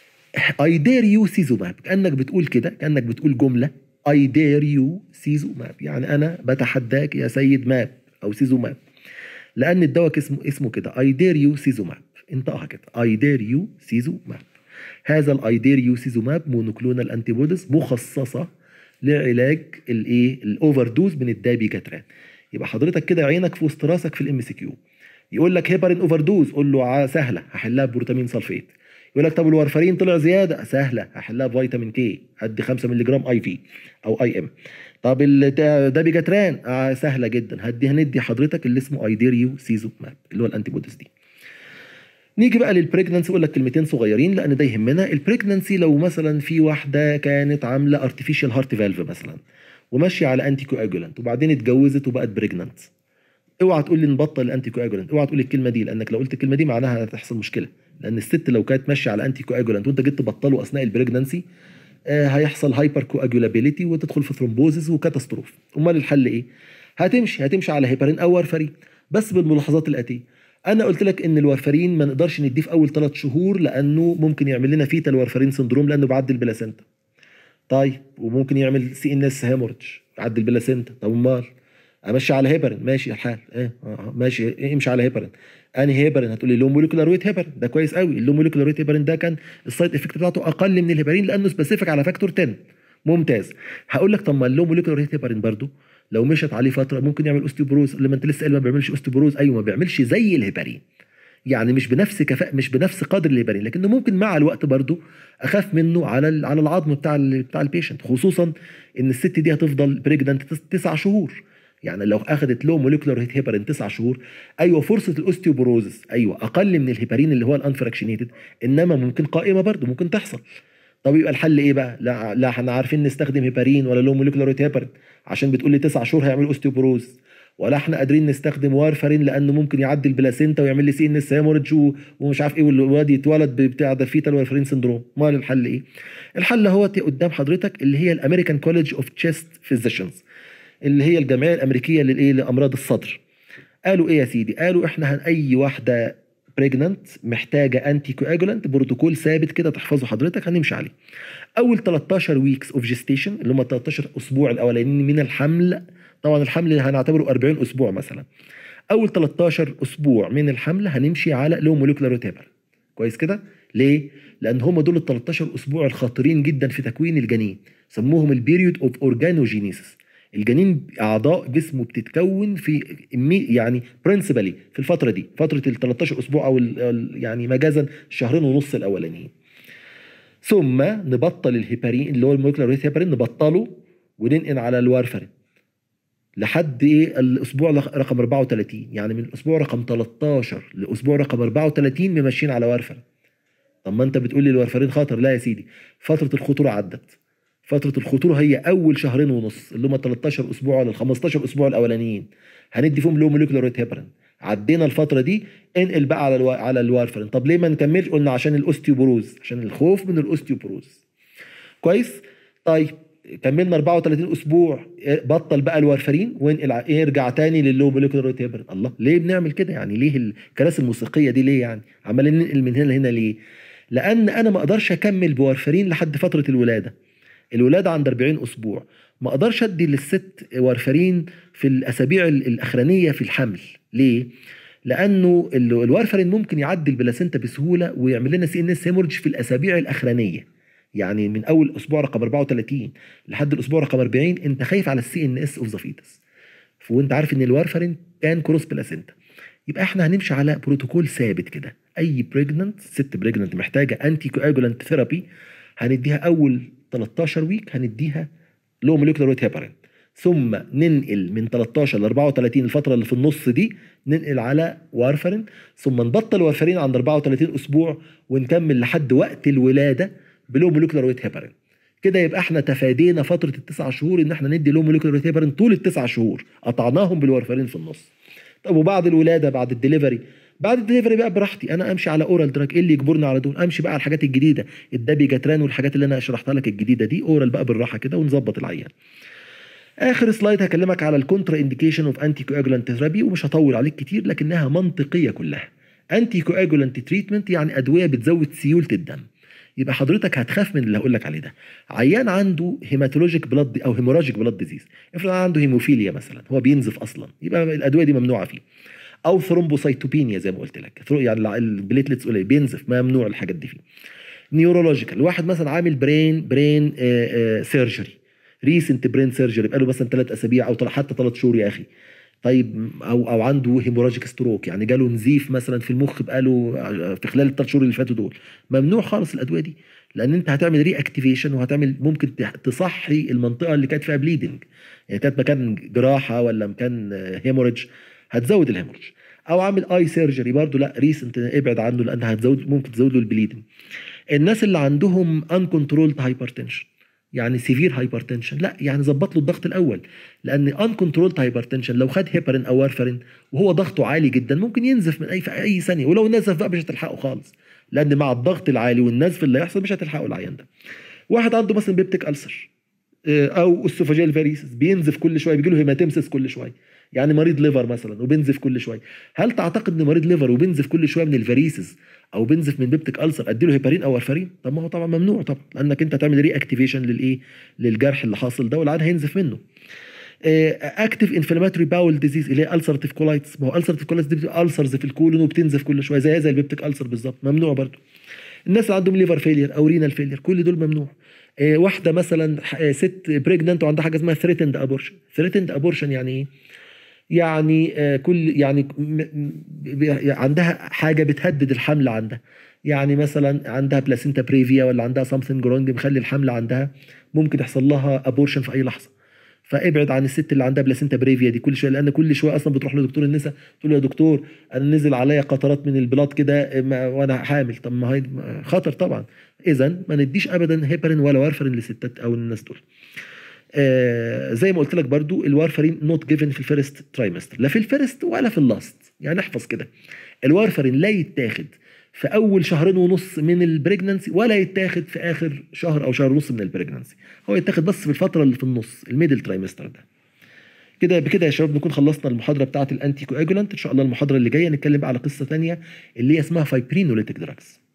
اي دير يو سيزو ماب كانك بتقول كده كانك بتقول جمله اي دير يو سيزو ماب يعني انا بتحداك يا سيد ماب او سيزو ماب لان الدواء اسمه اسمه كده اي دير يو سيزو ماب انطقها كده اي دير يو سيزو ماب هذا الاي دير يو سيزو ماب مونوكلونال انتي بوديز مخصصه لعلاج الايه الاوفر دوز من الدابي كاتران يبقى حضرتك كده عينك في وسط راسك في الام سي كيو يقول لك هيبرين اوفر دوز قول له ع- سهله هحلها ببروتامين سلفيت يقول لك طب الوارفرين طلع زياده سهله هحلها بفيتامين كي قد 5 مللي جرام اي في او اي ام طب الدابي جاتران آه سهله جدا هدي هندي حضرتك اللي اسمه ايديريو سيزو ماب اللي هو الانتي بوديز دي نيجي بقى للبريجننسي اقول لك كلمتين صغيرين لان ده يهمنا البريجننسي لو مثلا في واحده كانت عامله ارتفيشال هارت فالف مثلا وماشيه على انتي كواجولانت وبعدين اتجوزت وبقت بريجننت اوعى تقول لي نبطل الانتي كواجولانت اوعى تقول الكلمه دي لانك لو قلت الكلمه دي معناها هتحصل مشكله لان الست لو كانت ماشيه على انتي كواجولانت وانت جيت تبطله اثناء البريجننسي آه هيحصل هايبر كواجولابيليتي وتدخل في ثرومبوزيس وكاتاستروف امال الحل ايه هتمشي هتمشي على هيبرين او وارفرين بس بالملاحظات الاتيه انا قلت لك ان الوارفرين ما نقدرش نديه في اول ثلاث شهور لانه ممكن يعمل لنا فيتال وارفرين سندروم لانه بيعدي البلاسنتا طيب وممكن يعمل سي ان اس هيمورج يعدي البلاسنتا طب امال امشي على هيبرين ماشي الحال ايه آه ماشي إيه امشي على هيبرين انهي هيبرين هتقول لي لو موليكولار ويت هيبرين ده كويس قوي اللو موليكولار ويت هيبرين ده كان السايد افكت بتاعته اقل من الهيبرين لانه سبيسيفيك على فاكتور 10 ممتاز هقول لك طب ما اللو موليكولار ويت هيبرين برضه لو مشت عليه فتره ممكن يعمل اوستيوبروز لما انت لسه قايل ما بيعملش اوستيوبروز ايوه ما بيعملش زي الهيبرين يعني مش بنفس كفاءة مش بنفس قدر الهيبرين لكنه ممكن مع الوقت برضه اخاف منه على على العظم بتاع ال بتاع البيشنت خصوصا ان الست دي هتفضل بريجننت تسع شهور يعني لو اخذت لو موليكولار هيبرين تسع شهور ايوه فرصه الاوستيوبروزس ايوه اقل من الهيبرين اللي هو الانفراكشنيتد انما ممكن قائمه برضه ممكن تحصل طب يبقى الحل ايه بقى؟ لا لا احنا عارفين نستخدم هيبارين ولا لو موليكولار هيبارين عشان بتقول لي تسع شهور هيعمل اوستيوبروز ولا احنا قادرين نستخدم وارفرين لانه ممكن يعدي البلاسينتا ويعمل لي سي ان اس هيموريدج ومش عارف ايه والواد يتولد بتاع ده فيتال وارفرين سندروم امال الحل ايه؟ الحل هو قدام حضرتك اللي هي الامريكان كوليدج اوف تشيست فيزيشنز اللي هي الجمعيه الامريكيه للايه لامراض الصدر قالوا ايه يا سيدي؟ قالوا احنا هن اي واحده بريجننت محتاجه انتي كواجولانت بروتوكول ثابت كده تحفظه حضرتك هنمشي عليه. اول 13 ويكس اوف جيستيشن اللي هم 13 اسبوع الاولانيين من الحمل طبعا الحمل هنعتبره 40 اسبوع مثلا. اول 13 اسبوع من الحمل هنمشي على لو موليكولار روتيبر. كويس كده؟ ليه؟ لان هم دول ال 13 اسبوع الخطيرين جدا في تكوين الجنين سموهم البيريود اوف اورجانوجينيسيس الجنين اعضاء جسمه بتتكون في يعني برنسبلي في الفتره دي فتره ال 13 اسبوع او يعني مجازا الشهرين ونص الاولانيين ثم نبطل الهيبارين اللي هو المولكيولار هيبارين نبطله وننقل على الوارفرين لحد ايه الاسبوع رقم 34 يعني من الاسبوع رقم 13 لاسبوع رقم 34 ممشيين على وارفرين طب ما انت بتقول لي الوارفرين خطر لا يا سيدي فتره الخطوره عدت فتره الخطوره هي اول شهرين ونص اللي هم 13 اسبوع ولا ال 15 اسبوع الاولانيين هندي فيهم لو موليكولار هيبرين عدينا الفتره دي انقل بقى على الو... على الوارفرين طب ليه ما نكملش قلنا عشان الاوستيوبروز عشان الخوف من الاوستيوبروز كويس طيب كملنا 34 اسبوع بطل بقى الوارفرين وانقل ارجع تاني للو موليكولار هيبرين الله ليه بنعمل كده يعني ليه الكراسي الموسيقيه دي ليه يعني عمالين ننقل من هنا لهنا ليه لان انا ما اقدرش اكمل بوارفرين لحد فتره الولاده الولاده عند 40 اسبوع ما اقدرش ادي للست وارفرين في الاسابيع الاخرانيه في الحمل ليه لانه الوارفرين ممكن يعدي البلاسنتا بسهوله ويعمل لنا سي ان اس هيمورج في الاسابيع الاخرانيه يعني من اول اسبوع رقم 34 لحد الاسبوع رقم 40 انت خايف على السي ان اس اوف ذا فيتس وانت عارف ان الوارفرين كان كروس بلاسنتا يبقى احنا هنمشي على بروتوكول ثابت كده اي بريجننت ست بريجننت محتاجه انتي كواجولانت ثيرابي هنديها اول 13 ويك هنديها لو موليكولار ويت هيبرين ثم ننقل من 13 ل 34 الفتره اللي في النص دي ننقل على وارفرين ثم نبطل وارفرين عند 34 اسبوع ونكمل لحد وقت الولاده بلو موليكولار ويت هيبرين كده يبقى احنا تفادينا فتره التسع شهور ان احنا ندي لو موليكولار ويت هيبرين طول التسع شهور قطعناهم بالوارفرين في النص طب وبعد الولاده بعد الدليفري بعد الدليفري بقى براحتي انا امشي على اورال دراج ايه اللي يجبرني على دول امشي بقى على الحاجات الجديده الدابيجاتران والحاجات اللي انا شرحتها لك الجديده دي اورال بقى بالراحه كده ونظبط العيان اخر سلايد هكلمك على الكونترا انديكيشن اوف انتي كواجولانت ثيرابي ومش هطول عليك كتير لكنها منطقيه كلها انتي كواجولانت تريتمنت يعني ادويه بتزود سيوله الدم يبقى حضرتك هتخاف من اللي هقول لك عليه ده عيان عنده هيماتولوجيك بلاد او هيموراجيك بلاد ديزيز افرض عنده هيموفيليا مثلا هو بينزف اصلا يبقى الادويه دي ممنوعه فيه او ثرومبوسايتوبينيا زي ما قلت لك يعني البليتلتس قليل بينزف ممنوع الحاجات دي فيه نيورولوجيكال واحد مثلا عامل برين برين سيرجري ريسنت برين سيرجري بقاله مثلا ثلاث اسابيع او حتى ثلاث شهور يا اخي طيب او او عنده هيموراجيك ستروك يعني جاله نزيف مثلا في المخ بقاله في خلال الثلاث شهور اللي فاتوا دول ممنوع خالص الادويه دي لان انت هتعمل ري اكتيفيشن وهتعمل ممكن تصحي المنطقه اللي كانت فيها بليدنج يعني كانت مكان جراحه ولا مكان هيموريدج هتزود الهيموريدج او عامل اي سيرجري برضه لا ريسنت ابعد عنه لان هتزود ممكن تزود له البليدنج الناس اللي عندهم uncontrolled hypertension يعني سيفير هايبرتنشن لا يعني ظبط له الضغط الاول لان ان كنترولد هايبرتنشن لو خد هيبرين او وارفرين وهو ضغطه عالي جدا ممكن ينزف من اي في اي ثانيه ولو نزف بقى مش هتلحقه خالص لان مع الضغط العالي والنزف اللي هيحصل مش هتلحقه العيان ده واحد عنده مثلا بيبتيك ألسر او اسوفاجيال فاريسس بينزف كل شويه بيجي له هيماتيمسس كل شويه يعني مريض ليفر مثلا وبينزف كل شويه هل تعتقد ان مريض ليفر وبينزف كل شويه من الفاريسس او بينزف من بيبتيك ألسر ادي له هيبارين او وارفارين طب ما هو طبعا ممنوع طبعا لانك انت تعمل ري اكتيفيشن للايه للجرح اللي حاصل ده والعيان هينزف منه اكتف انفلاماتوري باول ديزيز اللي هي السرتيف كولايتس ما هو السرتيف كولايتس دي بتبقى السرز في الكولون وبتنزف كل شويه زي زي البيبتيك ألسر بالظبط ممنوع برضه الناس اللي عندهم ليفر فيلير او رينال فيلير كل دول ممنوع آه، واحده مثلا آه، ست بريجننت وعندها حاجه اسمها ثريتند ابورشن ثريتند ابورشن يعني ايه يعني آه، كل يعني م- م- عندها حاجه بتهدد الحمل عندها يعني مثلا عندها بلاسينتا بريفيا ولا عندها سامثينج جرونج مخلي الحمل عندها ممكن يحصل لها ابورشن في اي لحظه فابعد عن الست اللي عندها بلاسينتا بريفيا دي كل شويه لان كل شويه اصلا بتروح لدكتور النساء تقول له يا دكتور انا نزل عليا قطرات من البلاط كده ما- وانا حامل طب ما هي خطر طبعا اذا ما نديش ابدا هيبرين ولا وارفرين للستات او الناس دول آه زي ما قلت لك برضو الوارفرين نوت جيفن في الفيرست ترايمستر لا في الفيرست ولا في اللاست يعني احفظ كده الوارفرين لا يتاخد في اول شهرين ونص من البريجننسي ولا يتاخد في اخر شهر او شهر ونص من البريجننسي هو يتاخد بس في الفتره اللي في النص الميدل ترايمستر ده كده بكده يا شباب نكون خلصنا المحاضره بتاعه الانتي كواجولانت ان شاء الله المحاضره اللي جايه نتكلم بقى على قصه ثانيه اللي هي اسمها فايبرينوليتيك دراجز